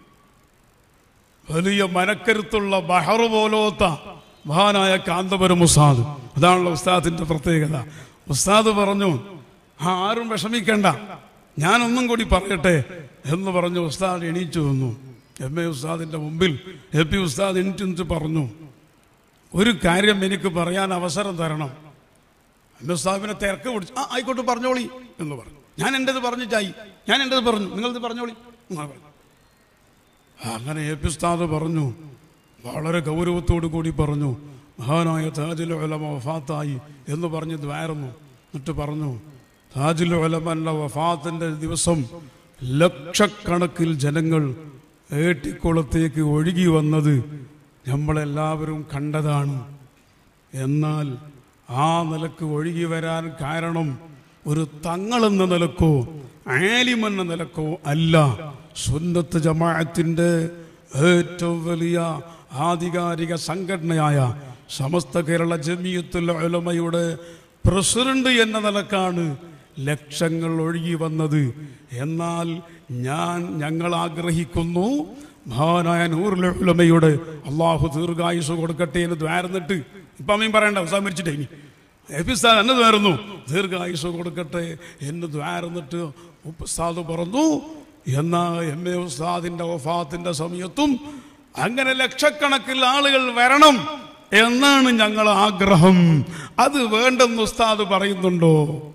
വലിയ മനക്കരുത്തുള്ള ബഹറ് പോലോത്ത മഹാനായ കാന്തപുരം ഉസ്താദ് അതാണല്ലോ ഉസ്താദിന്റെ പ്രത്യേകത ഉസ്താദ് പറഞ്ഞു "ആ, ആരും വിഷമിക്കണ്ട ഞാനൊന്നും കൂടി പറയട്ടെ എന്ന് പറഞ്ഞു ഉസ്താദ് എണീച്ചു വന്നു എം എ ഉസ്താദിന്റെ മുമ്പിൽ എ പി ഉസ്താദ് എണീറ്റ് നിന്നിട്ട് പറഞ്ഞു ഒരു കാര്യം എനിക്ക് പറയാൻ അവസരം തരണം എം എ ഉസ്താദിനെ തിരക്ക് പിടിച്ചു ആ ആയിക്കോട്ടെ പറഞ്ഞോളി എന്ന് പറഞ്ഞു ഞാൻ എൻ്റെത് പറഞ്ഞിട്ടായി ഞാൻ എൻ്റെത് പറഞ്ഞു നിങ്ങളത് പറഞ്ഞോളി നിങ്ങൾ പറഞ്ഞു അങ്ങനെ എ പി ഉസ്താദ് പറഞ്ഞു വളരെ ഗൗരവത്തോടു കൂടി പറഞ്ഞു മഹാനായ താജുൽ ഉലമ വഫാത്തായി എന്ന് പറഞ്ഞ് ദ്വാരുന്നു എന്നിട്ട് പറഞ്ഞു താജുൽ ഉലമന്റെ വഫാത്തിന്റെ ദിവസം ലക്ഷക്കണക്കിൽ ജനങ്ങൾ ഏട്ടിക്കുളത്തേക്ക് ഒഴുകി വന്നത് നമ്മളെല്ലാവരും കണ്ടതാണ് എന്നാൽ ആ നിലക്ക് ഒഴുകി വരാൻ കാരണം ഒരു തങ്ങളെന്ന നിലക്കോ ആലിമെന്ന നിലക്കോ അല്ല സുന്നത്ത് ജമാഅത്തിന്റെ ഏറ്റവും വലിയ ആധികാരിക സംഘടനയായ സമസ്ത കേരള ജമിയത്തുൽ ഉലമയുടെ പ്രസിഡന്റ് എന്ന നിലക്കാണ് ലക്ഷങ്ങൾ ഒഴുകി വന്നത് എന്നാൽ ഞാൻ ഞങ്ങൾ ആഗ്രഹിക്കുന്നു മഹാനായ നൂറുൽ ഉലമയുടെ അള്ളാഹു ദീർഘായുസ് കൊടുക്കട്ടെ എന്ന് ദ്വാരുന്നിട്ട് ഇപ്പം അമ്മയും പറയണ്ട ഉസാ മരിച്ചിട്ടേ ഇനി എപ്പിസ്ഥാൻ എന്നത് വരുന്നു ദീർഘായുസ് കൊടുക്കട്ടെ എന്ന് ദ്വാരുന്നിട്ട് ഉസ്താദ് പറഞ്ഞു എന്നാ എം എ ഉസ്താദിന്റെ വഫാത്തിന്റെ സമയത്തും അങ്ങനെ ലക്ഷക്കണക്കിൽ ആളുകൾ വരണം എന്നാണ് ഞങ്ങൾ ആഗ്രഹം അത് വേണ്ടെന്ന് ഉസ്താദ് പറയുന്നുണ്ടോ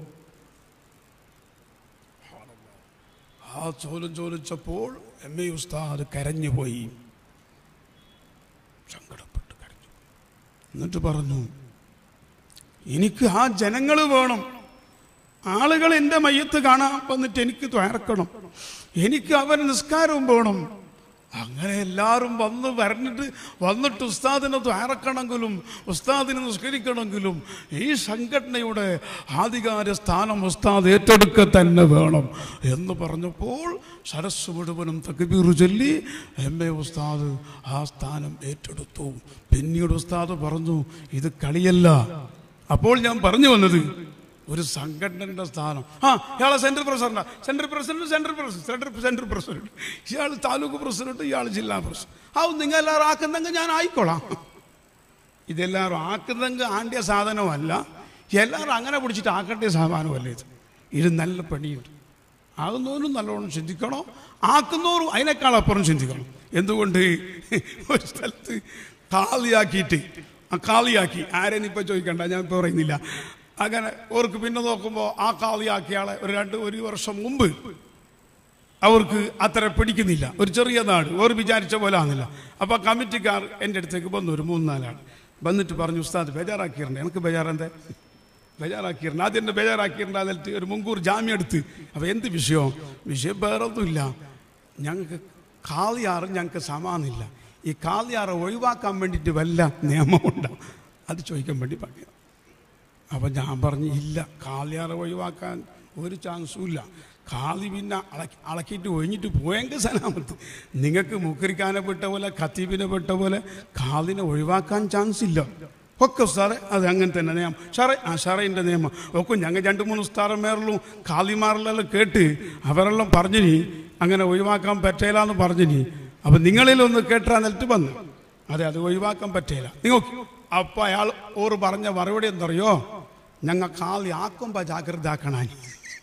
ആ ചോദ്യം ചോദിച്ചപ്പോൾ എം എ ഉസ്താദ് കരഞ്ഞുപോയി സങ്കടപ്പെട്ട് കരഞ്ഞു എന്നിട്ട് പറഞ്ഞു എനിക്ക് ആ ജനങ്ങൾ വേണം ആളുകൾ എൻ്റെ മയ്യത്ത് കാണാൻ വന്നിട്ട് എനിക്ക് ത്വയർക്കണം എനിക്ക് അവൻ നിസ്കാരവും വേണം അങ്ങനെ എല്ലാവരും വന്ന് വരണിട്ട് വന്നിട്ട് ഉസ്താദിനെ ത്വയറക്കണമെങ്കിലും ഉസ്താദിനെ നിസ്കരിക്കണമെങ്കിലും ഈ സംഘടനയുടെ ആധികാര സ്ഥാനം ഉസ്താദ് ഏറ്റെടുക്ക തന്നെ വേണം എന്ന് പറഞ്ഞപ്പോൾ സരസ് മുഴുവനും തകബീർ ചൊല്ലി എം എ ഉസ്താദ് ആ സ്ഥാനം ഏറ്റെടുത്തു പിന്നീട് ഉസ്താദ് പറഞ്ഞു ഇത് കളിയല്ല അപ്പോൾ ഞാൻ പറഞ്ഞു വന്നത് ഒരു സംഘടനയുടെ സ്ഥാനം ആ ഇയാളെ central president central president central president central central president ഇയാൾ താലൂക്ക് പ്രസിഡന്റ് ഇയാൾ ജില്ലാ പ്രസിഡന്റ് ആ നിങ്ങൾ എല്ലാവരും ആക്കുന്നെങ്കിൽ ഞാൻ ആയിക്കോളാം ഇതെല്ലാവരും ആക്കുന്നെങ്കിൽ ആണ്ടിയ സാധനമല്ല എല്ലാവരും അങ്ങനെ പിടിച്ചിട്ട് ആക്കേണ്ട സാധനമല്ല ഇത് ഇത് നല്ല പണിയുണ്ട് ആകുന്നവരും നല്ലോണം ചിന്തിക്കണം ആക്കുന്നവരും അതിനേക്കാൾ അപ്പുറം ചിന്തിക്കണം എന്തുകൊണ്ട് ഒരു സ്ഥലത്ത് കാളിയാക്കിയിട്ട് ആ കാളിയാക്കി ആരെയും ഇപ്പം ചോദിക്കണ്ട ഞാൻ ഇപ്പോൾ പറയുന്നില്ല അങ്ങനെ ഓർക്ക് പിന്നെ നോക്കുമ്പോൾ ആ കാളിയാക്കിയ ആളെ ഒരു രണ്ട് ഒരു വർഷം മുമ്പ് അവർക്ക് അത്ര പിടിക്കുന്നില്ല ഒരു ചെറിയ നാട് ഓർ വിചാരിച്ച പോലെ ആകുന്നില്ല അപ്പോൾ കമ്മിറ്റിക്കാർ എൻ്റെ അടുത്തേക്ക് വന്നു ഒരു മൂന്ന് നാലാണ് വന്നിട്ട് പറഞ്ഞു ഉസ്താദ് ബേജാറാക്കിയിട്ടുണ്ട് എനിക്ക് ബേജാറെന്തേ ബേജാറാക്കിയിട്ടുണ്ട് ആദ്യം എന്നെ ബേജാറാക്കിയിട്ടുണ്ട് അതിലിട്ട് ഒരു മുൻകൂർ ജാമ്യം എടുത്ത് അപ്പോൾ എന്ത് വിഷയം വിഷയം വേറെ ഒന്നുമില്ല ഞങ്ങൾക്ക് കാളിയാറ് ഞങ്ങൾക്ക് സമാനില്ല ഈ കാളിയാറ് ഒഴിവാക്കാൻ വേണ്ടിയിട്ട് വല്ല നിയമമുണ്ടോ അത് ചോദിക്കാൻ വേണ്ടി പറഞ്ഞു അപ്പം ഞാൻ പറഞ്ഞു ഇല്ല കാളിയാറ് ഒഴിവാക്കാൻ ഒരു ചാൻസും ഇല്ല കാളി പിന്നെ അളക്കി അളക്കിയിട്ട് ഒഴിഞ്ഞിട്ട് പോയെങ്കിൽ സലാമത്ത് നിങ്ങൾക്ക് മുക്കരിക്കാനെ പെട്ട പോലെ ഖത്തീബിനെ പെട്ട പോലെ കാളിനെ ഒഴിവാക്കാൻ ചാൻസ് ഇല്ല ഒക്കെ സാറേ അത് അങ്ങനെ തന്നെ നിയമം സാറേ ആ സാറേൻ്റെ നിയമം ഒക്കെ ഞങ്ങൾ രണ്ട് മൂന്ന് ഉസ്താറന്മാരിലും കാളിമാരിലെല്ലാം കേട്ട് അവരെല്ലാം പറഞ്ഞിനി അങ്ങനെ ഒഴിവാക്കാൻ പറ്റേല എന്ന് പറഞ്ഞിനി അപ്പം നിങ്ങളിലൊന്ന് കേട്ടാ നിലത്ത് വന്നു അതെ അത് ഒഴിവാക്കാൻ പറ്റേല നിങ്ങൾ അപ്പം അയാൾ ഓറ് പറഞ്ഞ മറുപടി എന്തറിയോ ഞങ്ങൾ കാളി ആക്കുമ്പോൾ ജാഗ്രത ആക്കണാനി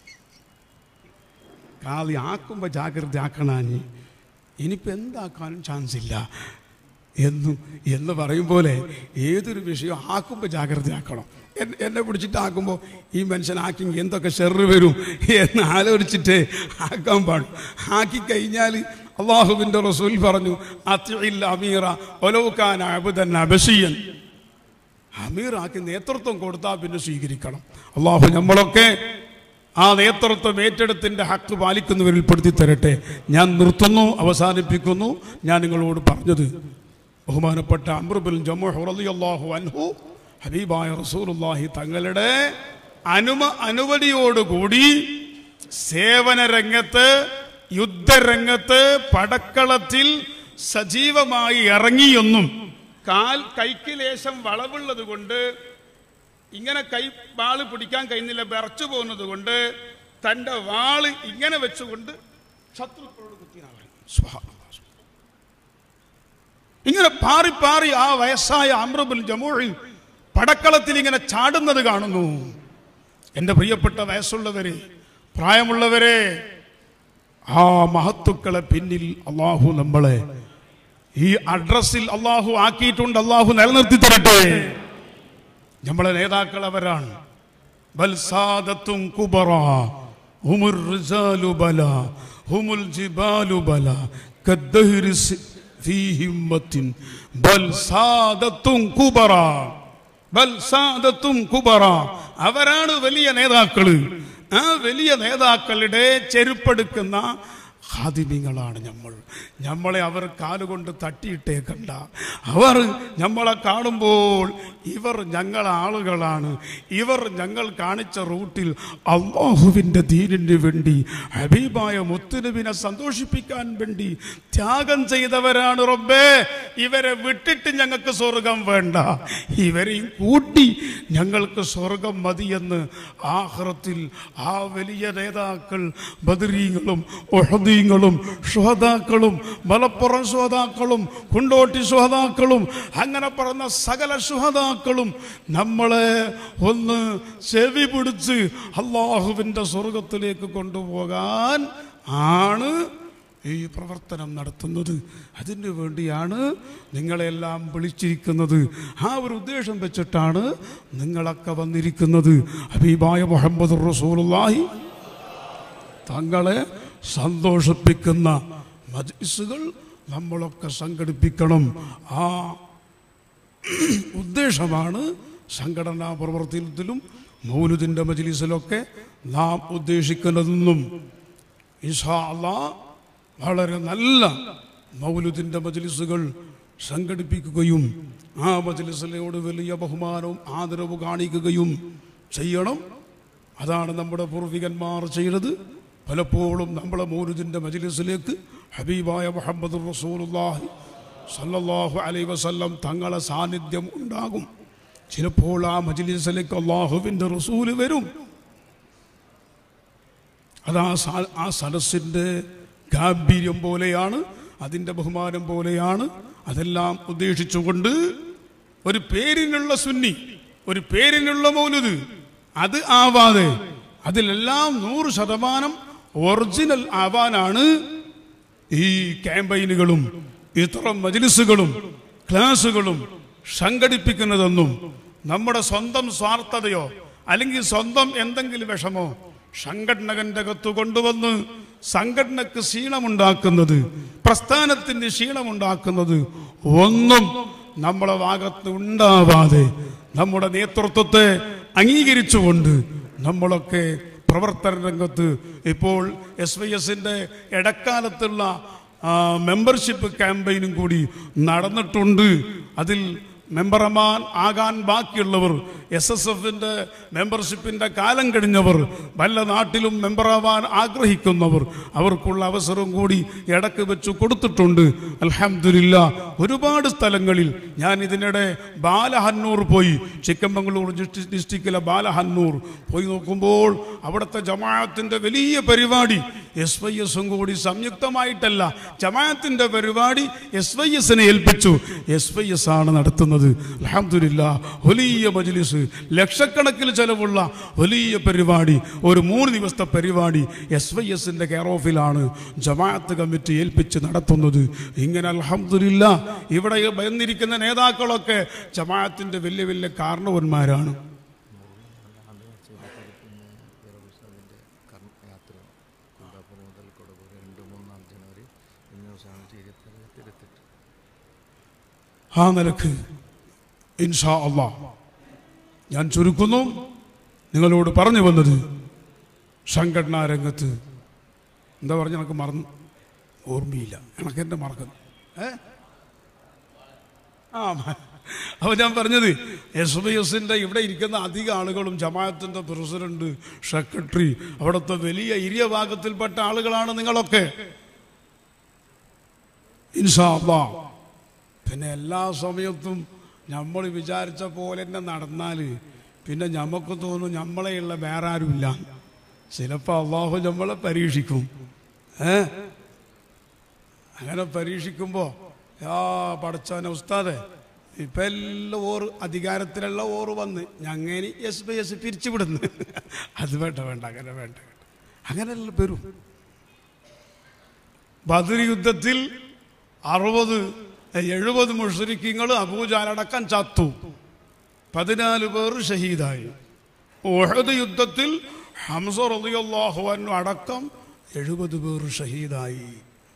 കാളി ആക്കുമ്പോൾ ജാഗ്രത ആക്കണാനി ഇനിയിപ്പോൾ എന്താക്കാനും ചാൻസ് ഇല്ല എന്നു എന്ന് പറയും പോലെ ഏതൊരു വിഷയം ആക്കുമ്പോൾ ജാഗ്രത ആക്കണം എന്നെ എന്നെ പിടിച്ചിട്ട് ആക്കുമ്പോൾ ഈ മനുഷ്യനാക്കി എന്തൊക്കെ ഷെറ് വരും എന്ന് ആലോചിച്ചിട്ട് ആക്കാൻ പാടും ആക്കി കഴിഞ്ഞാൽ അള്ളാഹുവിൻ്റെ റസൂൽ പറഞ്ഞു അത്തിയില്ല അമീറ ഒലൗക്കാൻ അബുദൻ അബസിയൻ അമീറാക്കി നേതൃത്വം കൊടുത്താൽ പിന്നെ സ്വീകരിക്കണം അള്ളാഹു നമ്മളൊക്കെ ആ നേതൃത്വം ഏറ്റെടുത്തിന്റെ ഹക്ക് പാലിക്കുന്നവരിൽ പെടുത്തി തരട്ടെ ഞാൻ നിർത്തുന്നു അവസാനിപ്പിക്കുന്നു ഞാൻ നിങ്ങളോട് പറഞ്ഞത് ബഹുമാനപ്പെട്ട അമ്രുബുൽ ജമ്മു അൻഹു ഹബീബായ റസൂലുള്ളാഹി തങ്ങളുടെ അനുമ അനുമതിയോടുകൂടി സേവന രംഗത്ത് യുദ്ധരംഗത്ത് പടക്കളത്തിൽ സജീവമായി ഇറങ്ങിയൊന്നും കാൽ കൈക്ക് ലേശം വളവുള്ളത് കൊണ്ട് ഇങ്ങനെ കൈ വാള് പിടിക്കാൻ കഴിയുന്നില്ല വിറച്ചു പോകുന്നത് കൊണ്ട് തന്റെ വാള് ഇങ്ങനെ വെച്ചുകൊണ്ട് ശത്രുക്കളോട് കുത്തിനാണ് ഇങ്ങനെ പാറി പാറി ആ വയസ്സായ അമ്രബുൽ ജമൂഴിൽ പടക്കളത്തിൽ ഇങ്ങനെ ചാടുന്നത് കാണുന്നു എൻ്റെ പ്രിയപ്പെട്ട വയസ്സുള്ളവരെ പ്രായമുള്ളവരെ ആ മഹത്തുക്കളെ പിന്നിൽ അള്ളാഹു നമ്മളെ ഈ അഡ്രസ്സിൽ അള്ളാഹു ആക്കിയിട്ടുണ്ട് അള്ളാഹു നിലനിർത്തി തരട്ടെ നമ്മളെ നേതാക്കൾ അവരാണ് ബൽസാദത്തും കുബറ ഹുമുർ റിജാലു ബല ഹുമുൽ ജിബാലു ബല കദ്ദഹ്രി സി- ഫീ ഹിമ്മത്തിൻ ബൽ സാദത്തും കുബറ ബൽ സാദത്തും കുബറ അവരാണ് വലിയ നേതാക്കള് ആ വലിയ നേതാക്കളുടെ ചെരുപ്പെടുക്കുന്ന ഹാദിമ്യങ്ങളാണ് നമ്മൾ നമ്മളെ അവർ കാലുകൊണ്ട് തട്ടിയിട്ടേക്കണ്ട അവർ നമ്മളെ കാണുമ്പോൾ ഇവർ ഞങ്ങളെ ആളുകളാണ് ഇവർ ഞങ്ങൾ കാണിച്ച റൂട്ടിൽ അള്ളാഹുവിൻ്റെ ദീനിന് വേണ്ടി ഹബീബായ മുത്തുനബിനെ സന്തോഷിപ്പിക്കാൻ വേണ്ടി ത്യാഗം ചെയ്തവരാണ് റബ്ബേ ഇവരെ വിട്ടിട്ട് ഞങ്ങൾക്ക് സ്വർഗം വേണ്ട ഇവരെയും കൂട്ടി ഞങ്ങൾക്ക് സ്വർഗം മതിയെന്ന് ആഹ്റത്തിൽ ആ വലിയ നേതാക്കൾ ബദരീങ്ങളും ഒഹദീങ്ങളും ഷുഹദാക്കളും മലപ്പുറം ഷുഹദാക്കളും കുണ്ടോട്ടി ഷുഹദാക്കളും അങ്ങനെ പറഞ്ഞ സകല ഷുഹദാക്കളും നമ്മളെ ഒന്ന് ചെവി പിടിച്ച് അള്ളാഹുവിൻ്റെ സ്വർഗത്തിലേക്ക് കൊണ്ടുപോകാൻ ആണ് ഈ പ്രവർത്തനം നടത്തുന്നത് അതിനു വേണ്ടിയാണ് നിങ്ങളെല്ലാം വിളിച്ചിരിക്കുന്നത് ആ ഒരു ഉദ്ദേശം വെച്ചിട്ടാണ് നിങ്ങളൊക്കെ വന്നിരിക്കുന്നത് ഹബീബായ മുഹമ്മദ് റസൂലുള്ളാഹി തങ്ങളെ സന്തോഷിപ്പിക്കുന്ന മജ്ലിസുകൾ നമ്മളൊക്കെ സംഘടിപ്പിക്കണം ആ ഉദ്ദേശമാണ് സംഘടനാ പ്രവർത്തനത്തിലും മൗലുദിൻ്റെ മജ്ലിസിലൊക്കെ നാം ഉദ്ദേശിക്കുന്നതെന്നും ഇൻഷാ അള്ളാ വളരെ നല്ല മൗലുദിൻ്റെ മജ്ലിസുകൾ സംഘടിപ്പിക്കുകയും ആ മജ്ലിസിനോട് വലിയ ബഹുമാനവും ആദരവും കാണിക്കുകയും ചെയ്യണം അതാണ് നമ്മുടെ പൂർവികന്മാർ ചെയ്തത് പലപ്പോഴും നമ്മളെ മൗലുദിൻ്റെ മജ്ലിസിലേക്ക് ഹബീബായ മുഹമ്മദ് റസൂലുള്ളാഹി സല്ലല്ലാഹു അലൈഹി വസല്ലം തങ്ങളെ സാന്നിധ്യം ഉണ്ടാകും ചിലപ്പോൾ ആ മജ്ലിസിലേക്ക് അള്ളാഹുവിൻ്റെ റസൂല് വരും അത് ആ സ- ആ സദസ്സിൻ്റെ ഗാംഭീര്യം പോലെയാണ് അതിൻ്റെ ബഹുമാനം പോലെയാണ് അതെല്ലാം ഉദ്ദേശിച്ചുകൊണ്ട് ഒരു പേരിനുള്ള സുന്നി ഒരു പേരിനുള്ള മൗലുദ് അത് ആവാതെ അതിലെല്ലാം നൂറ് ശതമാനം ഒറിജിനൽ ആവാനാണ് ഈ ക്യാമ്പയിനുകളും ഇത്തരം മജ്ലിസുകളും ക്ലാസുകളും സംഘടിപ്പിക്കുന്നതെന്നും നമ്മുടെ സ്വന്തം സ്വാർത്ഥതയോ അല്ലെങ്കിൽ സ്വന്തം എന്തെങ്കിലും വിഷമോ സംഘടനകന്റെ അകത്ത് കൊണ്ടുവന്ന് സംഘടനക്ക് ക്ഷീണമുണ്ടാക്കുന്നത് പ്രസ്ഥാനത്തിന് ക്ഷീണമുണ്ടാക്കുന്നത് ഒന്നും നമ്മളെ ഭാഗത്ത് ഉണ്ടാവാതെ നമ്മുടെ നേതൃത്വത്തെ അംഗീകരിച്ചുകൊണ്ട് നമ്മളൊക്കെ പ്രവർത്തന രംഗത്ത് ഇപ്പോൾ എസ് വൈ എസിൻ്റെ ഇടക്കാലത്തുള്ള ആ, മെമ്പർഷിപ്പ് ക്യാമ്പയിനും കൂടി നടന്നിട്ടുണ്ട് അതിൽ മെമ്പർമാൻ ആകാൻ ബാക്കിയുള്ളവർ എസ് എസ് എഫിൻ്റെ മെമ്പർഷിപ്പിൻ്റെ കാലം കഴിഞ്ഞവർ വല്ല നാട്ടിലും മെമ്പറാവാൻ ആഗ്രഹിക്കുന്നവർ അവർക്കുള്ള അവസരം കൂടി ഇടക്ക് വെച്ച് കൊടുത്തിട്ടുണ്ട് അൽഹംദുലില്ല ഒരുപാട് സ്ഥലങ്ങളിൽ ഞാൻ ഇതിനിടെ ബാലഹന്നൂർ പോയി ചിക്കമംഗളൂർ ഡിസ്ട്രി- ഡിസ്ട്രിക്റ്റിലെ ബാലഹന്നൂർ പോയി നോക്കുമ്പോൾ അവിടുത്തെ ജമാഅത്തിൻ്റെ വലിയ പരിപാടി എസ് വൈ എസും കൂടി സംയുക്തമായിട്ടല്ല ജമാഅത്തിൻ്റെ പരിപാടി എസ് വൈ എസിനെ ഏൽപ്പിച്ചു എസ് വൈ എസ് ആണ് നടത്തുന്നത് അലഹമില്ല വലിയ മജ്ലിസ് ലക്ഷക്കണക്കിന് ചെലവുള്ള വലിയ പരിപാടി ഒരു മൂന്ന് ദിവസത്തെ പരിപാടി എസ് വൈ എസിൻ്റെ കെയർ ഓഫിലാണ് ജമാഅത്ത് കമ്മിറ്റി ഏൽപ്പിച്ച് നടത്തുന്നത് ഇങ്ങനെ അലഹമില്ല ഇവിടെ വന്നിരിക്കുന്ന നേതാക്കളൊക്കെ ജമാഅത്തിൻ്റെ വലിയ വലിയ കാരണവന്മാരാണ് യാത്ര കുണ്ടാപ്പുറം മുതൽ കൊടക് രണ്ട് മൂന്നാം ജനുവരി ഇന്ന് ദിവസമാണ് ഇരുപത്തി ഇരുപത്തെട്ട് ആ നിലക്ക് ഇൻഷാ അള്ളാ ഞാൻ ചുരുക്കുന്നു നിങ്ങളോട് പറഞ്ഞു വന്നത് സംഘടനാ രംഗത്ത് എന്താ പറഞ്ഞ എനിക്ക് മറന്നു ഓർമ്മയില്ല എനിക്ക് എൻ്റെ മറക്കുന്നു ഏ ആ മ- അപ്പോൾ ഞാൻ പറഞ്ഞത് എസ് ബി എസിൻ്റെ ഇവിടെ ഇരിക്കുന്ന അധിക ആളുകളും ജമാഅത്തിൻ്റെ പ്രസിഡന്റ് സെക്രട്ടറി അവിടുത്തെ വലിയ ഇരിയ ഭാഗത്തിൽപ്പെട്ട ആളുകളാണ് നിങ്ങളൊക്കെ ഇൻഷാ അള്ളാ പിന്നെ എല്ലാ സമയത്തും നമ്മൾ വിചാരിച്ച പോലെ തന്നെ നടന്നാൽ പിന്നെ നമുക്ക് തോന്നും നമ്മളെയുള്ള വേറെ ആരുമില്ല ചിലപ്പോൾ അള്ളാഹു നമ്മളെ പരീക്ഷിക്കും ഏ അങ്ങനെ പരീക്ഷിക്കുമ്പോൾ ആ പടച്ചവനെ ഉസ്താദെ ഇപ്പം എല്ലാം ഓറ് അധികാരത്തിലുള്ള ഓറ് വന്ന് ഞങ്ങനെ എസ് ബി എസ് പിരിച്ചുവിടുന്നു അത് വേണ്ട വേണ്ട അങ്ങനെ വേണ്ട വേണ്ട അങ്ങനെയല്ല വരും ബദർ യുദ്ധത്തിൽ അറുപത് എഴുപത് മുഷരിക്കങ്ങൾ അബൂജാലടക്കം ചത്തു പതിനാല് പേർ ഷഹീദായി ഓഹദ് യുദ്ധത്തിൽ ഹംസ റളിയല്ലാഹു അൻഹു അടക്കം എഴുപത് പേർ ഷഹീദായി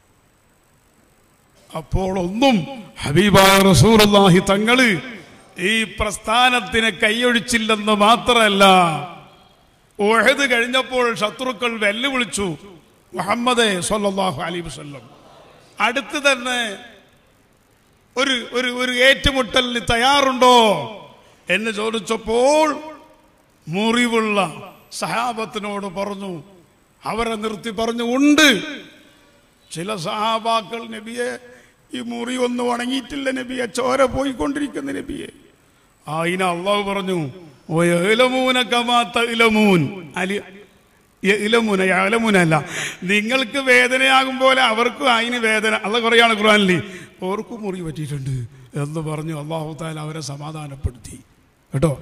അപ്പോൾ ഒന്നും ഹബീബായ റസൂലുള്ളാഹി തങ്ങള് ഈ പ്രസ്ഥാനത്തിന് കൈയൊഴിച്ചില്ലെന്ന് മാത്രമല്ല ഓഹദ് കഴിഞ്ഞപ്പോൾ ശത്രുക്കൾ വെല്ലുവിളിച്ചു മുഹമ്മദേ സല്ലല്ലാഹു അലൈഹി വസല്ലം അടുത്ത് തന്നെ ഒരു ഒരു ഒരു ഏറ്റുമുട്ടലിന് തയ്യാറുണ്ടോ എന്ന് ചോദിച്ചപ്പോൾ മുറിവുള്ള സഹാബത്തിനോട് പറഞ്ഞു അവരെ നിർത്തി പറഞ്ഞു ഉണ്ട് ചില സഹാബാക്കൾ നബിയെ ഈ മുറി ഒന്നും ഉണങ്ങിയിട്ടില്ല നബിയെ ചോര പോയിക്കൊണ്ടിരിക്കുന്ന നബിയെ ആ ഇന അള്ളാഹു പറഞ്ഞു "ഓ യഅ്ലമൂന കമാ തഅ്ലമൂൻ." അലി ഇലമുന യഅ്ലമൂനല്ല നിങ്ങൾക്ക് വേദനയാകും പോലെ അവർക്കും അതിന് വേദന അല്ല പറയാണ് ഖുർആനിൽ ഓർക്കും മുറി പറ്റിയിട്ടുണ്ട് എന്ന് പറഞ്ഞു അള്ളാഹു താല അവരെ സമാധാനപ്പെടുത്തി കേട്ടോ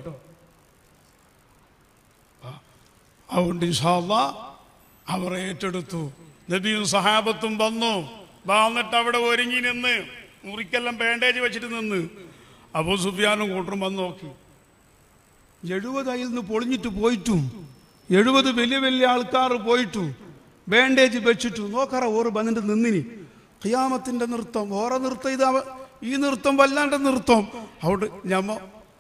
ആ. അതുകൊണ്ട് ഇൻഷാ അള്ളാ അവർ ഏറ്റെടുത്തു നബിയും സഹാബത്തും വന്നു വന്നിട്ട് അവിടെ ഒരുങ്ങി നിന്ന് മുറിക്കെല്ലാം ബാൻഡേജ് വെച്ചിട്ട് നിന്ന് അബൂ സുഫിയാനും കൂട്ടരും വന്ന് നോക്കി എഴുപത് അതിൽ നിന്ന് പൊളിഞ്ഞിട്ട് പോയിട്ടും എഴുപത് വലിയ വലിയ ആൾക്കാർ പോയിട്ടു ബാൻഡേജ് വെച്ചിട്ടു നോക്കറ ഓറ് വന്നിട്ട് നിന്നിനി ഖിയാമത്തിന്റെ നൃത്തം ഓറ നൃത്തം ഇത് അവ- ഈ നൃത്തം വല്ലാണ്ട് നൃത്തം അവിടെ ഞമ്മ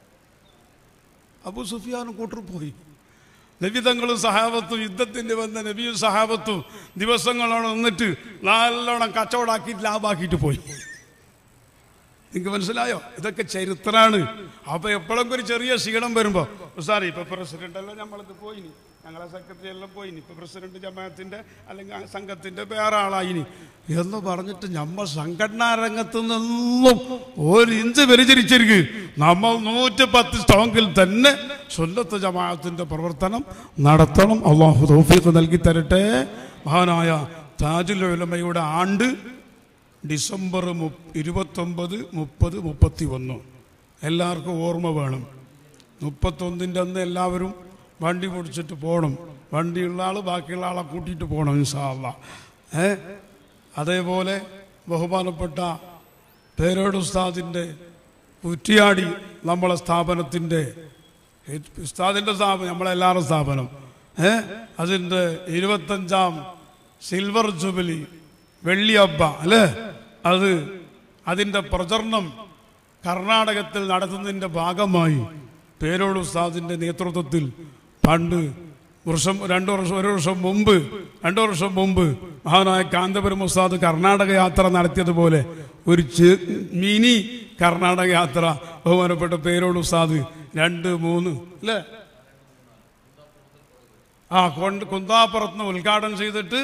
അബു സുഫിയാനും കൂട്ടർ പോയി നബിതങ്ങളും സഹാബത്തും യുദ്ധത്തിന് വന്ന നബിയും സഹാബത്തും ദിവസങ്ങളോളം നിന്നിട്ട് നല്ലോണം കച്ചവടാക്കിയിട്ട് ലാഭാക്കിയിട്ട് പോയി നിങ്ങൾക്ക് മനസ്സിലായോ ഇതൊക്കെ ചരിത്രമാണ് അപ്പൊ എപ്പോഴൊക്കെ ഒരു ചെറിയ ക്ഷീണം വരുമ്പോ സാറി ഇപ്പൊ പ്രസിഡന്റ് എല്ലാം നമ്മളിത് പോയിനി ഞങ്ങളെ സെക്രട്ടറി എല്ലാം പോയിനി ഇപ്പൊ പ്രസിഡന്റ് ജമാഅത്തിന്റെ അല്ലെങ്കിൽ ആ സംഘത്തിന്റെ വേറെ ആളായിനി എന്ന് പറഞ്ഞിട്ട് നമ്മൾ സംഘടനാ രംഗത്ത് നിന്നും ഒരു ഇഞ്ച് വ്യതിചരിച്ചിരിക്കും നമ്മൾ നൂറ്റി പത്ത് സ്റ്റോങ്കിൽ തന്നെ സുന്നത്ത് ജമാഅത്തിന്റെ പ്രവർത്തനം നടത്തണം അള്ളാഹു തൗഫീഖ് നൽകി തരട്ടെ മഹാനായ താജുൽ ഉലമയുടെ ആണ്ട് ഡിസംബർ മു ഇരുപത്തൊമ്പത് മുപ്പത് മുപ്പത്തി ഒന്ന് എല്ലാവർക്കും ഓർമ്മ വേണം മുപ്പത്തൊന്നിൻ്റെ അന്ന് എല്ലാവരും വണ്ടി പൊടിച്ചിട്ട് പോകണം വണ്ടിയുള്ള ആൾ ബാക്കിയുള്ള ആളെ കൂട്ടിയിട്ട് പോകണം ഇൻഷാല്ല ഏ അതേപോലെ ബഹുമാനപ്പെട്ട പേരോട് ഉസ്താദിൻ്റെ കുറ്റിയാടി നമ്മളെ സ്ഥാപനത്തിൻ്റെ ഉസ്താദിൻ്റെ സ്ഥാപനം നമ്മളെല്ലാവരും സ്ഥാപനം ഏ അതിൻ്റെ ഇരുപത്തഞ്ചാം സിൽവർ ജൂബിലി വെള്ളിയബ്ബ അല്ലേ അത് അതിൻ്റെ പ്രചരണം കർണാടകത്തിൽ നടത്തുന്നതിൻ്റെ ഭാഗമായി പേരോട് ഉസ്താദിൻ്റെ നേതൃത്വത്തിൽ പണ്ട് വർഷം രണ്ടു വർഷം ഒരു വർഷം മുമ്പ് രണ്ടു വർഷം മുമ്പ് മഹാനായ കാന്തപുരം ഉസ്താദ് കർണാടക യാത്ര നടത്തിയതുപോലെ ഒരു ചെ- മിനി കർണാടക യാത്ര ബഹുമാനപ്പെട്ട പേരോട് ഉസ്താദ് രണ്ട് മൂന്ന് അല്ലേ ആ കൊണ്ട് കുന്താപ്പുറത്ത് നിന്ന് ഉദ്ഘാടനം ചെയ്തിട്ട്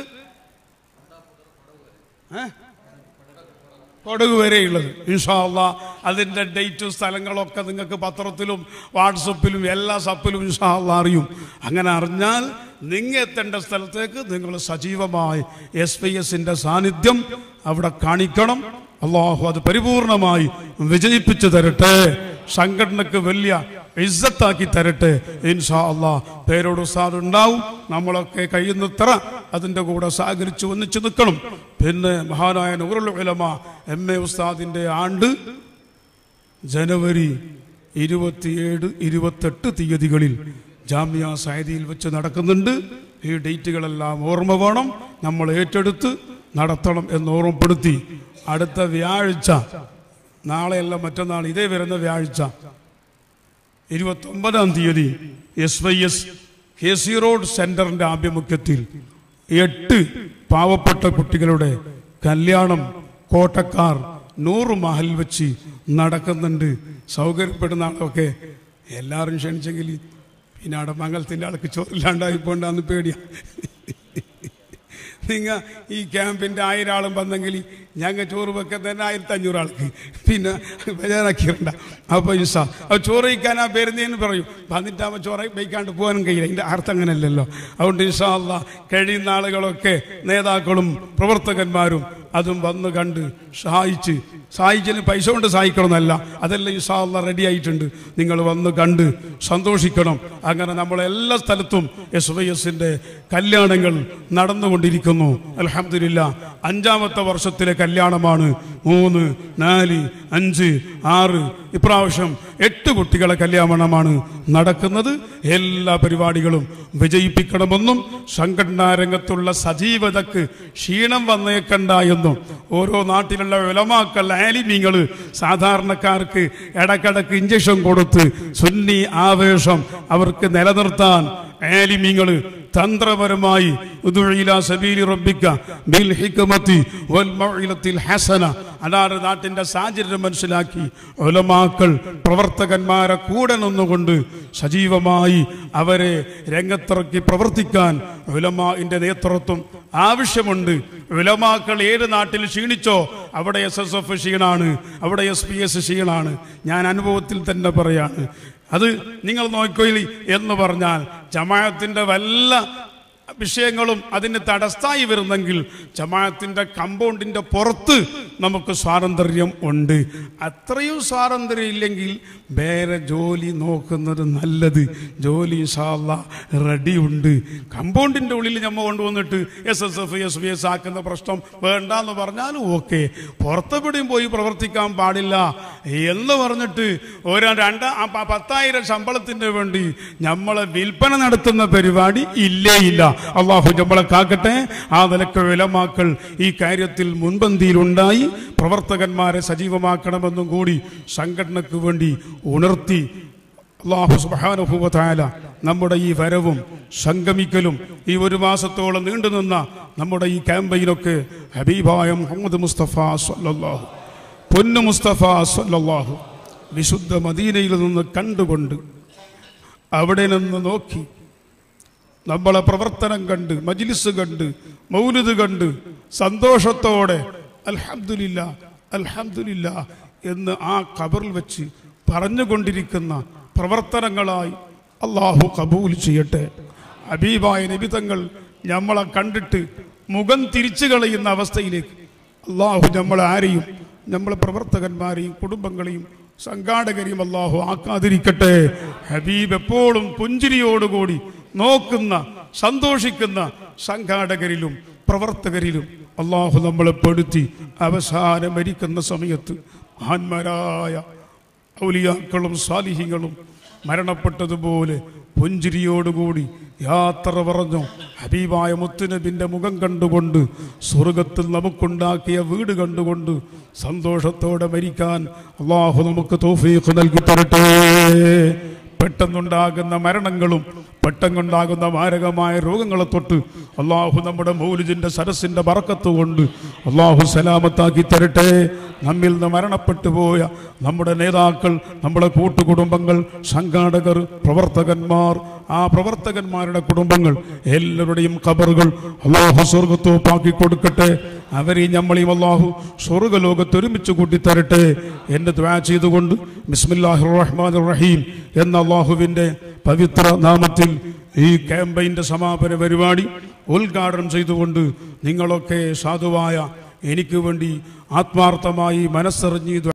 ഏ? കൊടക് വരെയുള്ളത് ഇൻഷാല്ല അതിൻ്റെ ഡേറ്റും സ്ഥലങ്ങളൊക്കെ നിങ്ങൾക്ക് പത്രത്തിലും വാട്സപ്പിലും എല്ലാ സപ്പിലും ഇൻഷാല്ല അറിയും അങ്ങനെ അറിഞ്ഞാൽ നിങ്ങൾ എത്തേണ്ട സ്ഥലത്തേക്ക് നിങ്ങൾ സജീവമായി എസ് പി എസിൻ്റെ സാന്നിധ്യം അവിടെ കാണിക്കണം അള്ളാഹു അത് പരിപൂർണമായി വിജയിപ്പിച്ചു തരട്ടെ സംഘടനക്ക് വലിയ ഇസ്സത്താക്കി തരട്ടെ ഇൻഷാ അള്ളാ പേരോട് ഉസ്താദ് ഉണ്ടാവും നമ്മളൊക്കെ കഴിയുന്നത്ര അതിൻ്റെ കൂടെ സഹകരിച്ച് ഒന്നിച്ചു നിൽക്കണം പിന്നെ മഹാനായ നൂറുൽ ഉലമ എം എ ഉസ്താദിൻ്റെ ആണ്ട് ജനുവരി ഇരുപത്തിയേഴ് ഇരുപത്തെട്ട് തീയതികളിൽ ജാമ്യ സൈദിയിൽ വെച്ച് നടക്കുന്നുണ്ട് ഈ ഡേറ്റുകളെല്ലാം ഓർമ്മ വേണം നമ്മൾ ഏറ്റെടുത്ത് നടത്തണം എന്ന് ഓർമ്മപ്പെടുത്തി അടുത്ത വ്യാഴാഴ്ച നാളെയല്ല മറ്റന്നാൾ ഇതേ വരുന്ന വ്യാഴാഴ്ച ഇരുപത്തൊമ്പതാം തീയതി S Y S K C road സെന്ററിന്റെ ആഭിമുഖ്യത്തിൽ എട്ട് പാവപ്പെട്ട കുട്ടികളുടെ കല്യാണം കോട്ടക്കാർ നൂറ് മഹൽ വെച്ച് നടക്കുന്നുണ്ട് സൗകര്യപ്പെടുന്ന ആളൊക്കെ എല്ലാവരും ക്ഷണിച്ചെങ്കിൽ പിന്നെ അവിടെ മംഗലത്തിൻ്റെ ആൾക്ക് ചോറില്ലാണ്ടായി പോണ്ടാന്ന് പേടിയാ നിങ്ങൾ ഈ ക്യാമ്പിൻ്റെ ആയിരം ആളും വന്നെങ്കിൽ ഞങ്ങൾ ചോറ് വെക്കാൻ തന്നെ ആയിരത്തി അഞ്ഞൂറ് ആൾക്ക് പിന്നെ ബേജാറാക്കിയിരണ്ട അപ്പോൾ ഇസ അപ്പോൾ ചോറ് വയ്ക്കാൻ ആ വരുന്നതെന്ന് പറയും വന്നിട്ടാകുമ്പോൾ ചോറ് വയ്ക്കാണ്ട് പോകാനും കഴിയില്ല ഇതിൻ്റെ അർത്ഥം അങ്ങനെയല്ലല്ലോ അതുകൊണ്ട് ഇൻഷാ അല്ലാ കഴിയുന്ന ആളുകളൊക്കെ നേതാക്കളും പ്രവർത്തകന്മാരും അതും വന്ന് കണ്ട് സഹായിച്ച് സഹായിച്ചതിന് പൈസ കൊണ്ട് സഹായിക്കണമെന്നല്ല അതെല്ലാം ഇൻഷാ അല്ലാ റെഡി ആയിട്ടുണ്ട് നിങ്ങൾ വന്ന് കണ്ട് സന്തോഷിക്കണം അങ്ങനെ നമ്മളെല്ലാ സ്ഥലത്തും എസ് വൈ എസിൻ്റെ കല്യാണങ്ങൾ നടന്നുകൊണ്ടിരിക്കുന്നു അലഹമില്ല അഞ്ചാമത്തെ വർഷത്തിലെ കല്യാണമാണ് മൂന്ന് നാല് അഞ്ച് ആറ് ഇപ്രാവശ്യം എട്ട് കുട്ടികളെ കല്യാണമാണ് നടക്കുന്നത് എല്ലാ പരിപാടികളും വിജയിപ്പിക്കണമെന്നും സംഘടനാ രംഗത്തുള്ള സജീവതക്ക് ക്ഷീണം വന്നേക്കണ്ട എന്നും ഓരോ നാട്ടിലുള്ള വിലമാക്കൾ ആലിമീങ്ങൾ സാധാരണക്കാർക്ക് ഇടക്കിടക്ക് ഇഞ്ചക്ഷൻ കൊടുത്ത് സുന്നി ആവേശം അവർക്ക് നിലനിർത്താൻ ആലിമീങ്ങൾ തന്ത്രപരമായി ഉദുഇലാ സബീലി റബ്ബിക ബിൽ ഹിക്മത്തി വൽ മൗഇലത്തിൽ ഹസന അതാണ് നാട്ടിന്റെ സാഹചര്യം മനസ്സിലാക്കി ഉലമാക്കൾ പ്രവർത്തകന്മാരെ കൂടെ നിന്നുകൊണ്ട് സജീവമായി അവരെ രംഗത്തിറക്കി പ്രവർത്തിക്കാൻ ഉലമാന്റെ നേതൃത്വം ആവശ്യമുണ്ട് ഉലമാക്കൾ ഏത് നാട്ടിൽ ക്ഷീണിച്ചോ അവിടെ എസ് എസ് എഫ് ക്ഷീണാണ് അവിടെ എസ് പി എസ് ക്ഷീണാണ് ഞാൻ അനുഭവത്തിൽ തന്നെ പറയാണ് അത് നിങ്ങൾ നോക്കോയില്ല എന്ന് പറഞ്ഞാൽ ജമാഅത്തിന്റെ വല്ല വിഷയങ്ങളും അതിന് തടസ്സമായി വരുന്നെങ്കിൽ ജമാഅത്തിന്റെ കമ്പൗണ്ടിന്റെ പുറത്ത് നമുക്ക് സ്വാതന്ത്ര്യം ഉണ്ട് അത്രയും സ്വാതന്ത്ര്യം ഇല്ലെങ്കിൽ വേറെ ജോലി നോക്കുന്നത് നല്ലത് ജോലി ഇൻഷാല്ല റെഡി ഉണ്ട് കമ്പൗണ്ടിന്റെ ഉള്ളിൽ നമ്മ കൊണ്ടുവന്നിട്ട് S S F S B S ആക്കുന്ന പ്രശ്നം വേണ്ട എന്ന് പറഞ്ഞാലും ഓക്കെ പുറത്തെവിടെയും പോയി പ്രവർത്തിക്കാൻ പാടില്ല എന്ന് പറഞ്ഞിട്ട് ഒരു രണ്ട് ആ പ- പത്തായിരം ശമ്പളത്തിന് വേണ്ടി നമ്മളെ വിൽപ്പന നടത്തുന്ന പരിപാടി ഇല്ലേ ഇല്ല അള്ളാഹു നമ്മളെ കാക്കട്ടെ ആ നിലക്ക് വിലമാക്കൾ ഈ കാര്യത്തിൽ മുൻപന്തിയിലുണ്ടായി പ്രവർത്തകന്മാരെ സജീവമാക്കണമെന്നും കൂടി സംഘടനയ്ക്ക് വേണ്ടി ഉണർത്തി അള്ളാഹു സുബാനുഭൂവത്തായ നമ്മുടെ ഈ വരവും സംഗമിക്കലും ഈ ഒരു മാസത്തോളം നീണ്ടുനിന്ന നമ്മുടെ ഈ ക്യാമ്പയിനൊക്കെ ഹബീബായ മുഹമ്മദ് മുസ്തഫ സല്ലല്ലാഹു പൊന്നു മുസ്തഫ സല്ലല്ലാഹു വിശുദ്ധ മദീനയിൽ നിന്ന് കണ്ടുകൊണ്ട് അവിടെ നിന്ന് നോക്കി നമ്മളെ പ്രവർത്തനം കണ്ട് മജിലിസ് കണ്ട് മൗലിദ് കണ്ട് സന്തോഷത്തോടെ അൽഹംദുലില്ല അൽഹംദുലില്ല എന്ന് ആ ഖബറിൽ വെച്ച് പറഞ്ഞുകൊണ്ടിരിക്കുന്ന പ്രവർത്തനങ്ങളായി അള്ളാഹു കബൂൽ ചെയ്യട്ടെ ഹബീബായ നിബിതങ്ങൾ നമ്മളെ കണ്ടിട്ട് മുഖം തിരിച്ചു കളയുന്ന അവസ്ഥയിലേക്ക് അള്ളാഹു നമ്മളെ ആരെയും നമ്മളെ പ്രവർത്തകന്മാരെയും കുടുംബങ്ങളെയും സംഘാടകരെയും അള്ളാഹു ആക്കാതിരിക്കട്ടെ ഹബീബ് എപ്പോഴും പുഞ്ചിരിയോടുകൂടി നോക്കുന്ന സന്തോഷിക്കുന്ന സംഘാടകരിലും പ്രവർത്തകരിലും അള്ളാഹു നമ്മളെ പെടുത്തി അവസാനം മരിക്കുന്ന സമയത്ത് മഹാന്മാരായ ഔലിയാക്കളും സാലിഹികളും മരണപ്പെട്ടതുപോലെ പുഞ്ചിരിയോടുകൂടി യാത്ര പറഞ്ഞു ഹബീബായ മുത്തുനബിന്റെ മുഖം കണ്ടുകൊണ്ട് സ്വർഗത്തിൽ നമുക്കുണ്ടാക്കിയ വീട് കണ്ടുകൊണ്ട് സന്തോഷത്തോടെ മരിക്കാൻ അള്ളാഹു നമുക്ക് തോഫീഖ് നൽകി തരട്ടെ പെട്ടെന്നുണ്ടാകുന്ന മരണങ്ങളും പെട്ടെന്നുണ്ടാകുന്ന മാരകമായ രോഗങ്ങളെ തൊട്ട് അള്ളാഹു നമ്മുടെ മൗലിജിന്റെ സരസിന്റെ ബറക്കത്ത് കൊണ്ട് അള്ളാഹു സലാമത്താക്കി തരട്ടെ നമ്മിൽ നിന്ന് മരണപ്പെട്ടു പോയ നമ്മുടെ നേതാക്കൾ നമ്മുടെ കൂട്ടുകുടുംബങ്ങൾ സംഘാടകർ പ്രവർത്തകന്മാർ ആ പ്രവർത്തകന്മാരുടെ കുടുംബങ്ങൾ എല്ലാവരുടെയും ഖബറുകൾ അള്ളാഹു സ്വർഗത്തോപ്പാക്കി കൊടുക്കട്ടെ അവരെയും നമ്മളെയും അള്ളാഹു സ്വർഗലോകത്ത് ഒരുമിച്ച് കൂട്ടിത്തരട്ടെ എന്ന് ദ്വാ ചെയ്തുകൊണ്ട് ബിസ്മില്ലാഹിർ റഹ്മാൻ റഹീം എന്ന അള്ളാഹുവിൻ്റെ പവിത്ര നാമത്തിൽ ഈ ക്യാമ്പയിൻ്റെ സമാപന പരിപാടി ഉദ്ഘാടനം ചെയ്തുകൊണ്ട് നിങ്ങളൊക്കെ സാധുവായ എനിക്ക് വേണ്ടി ആത്മാർത്ഥമായി മനസ്സറിഞ്ഞ്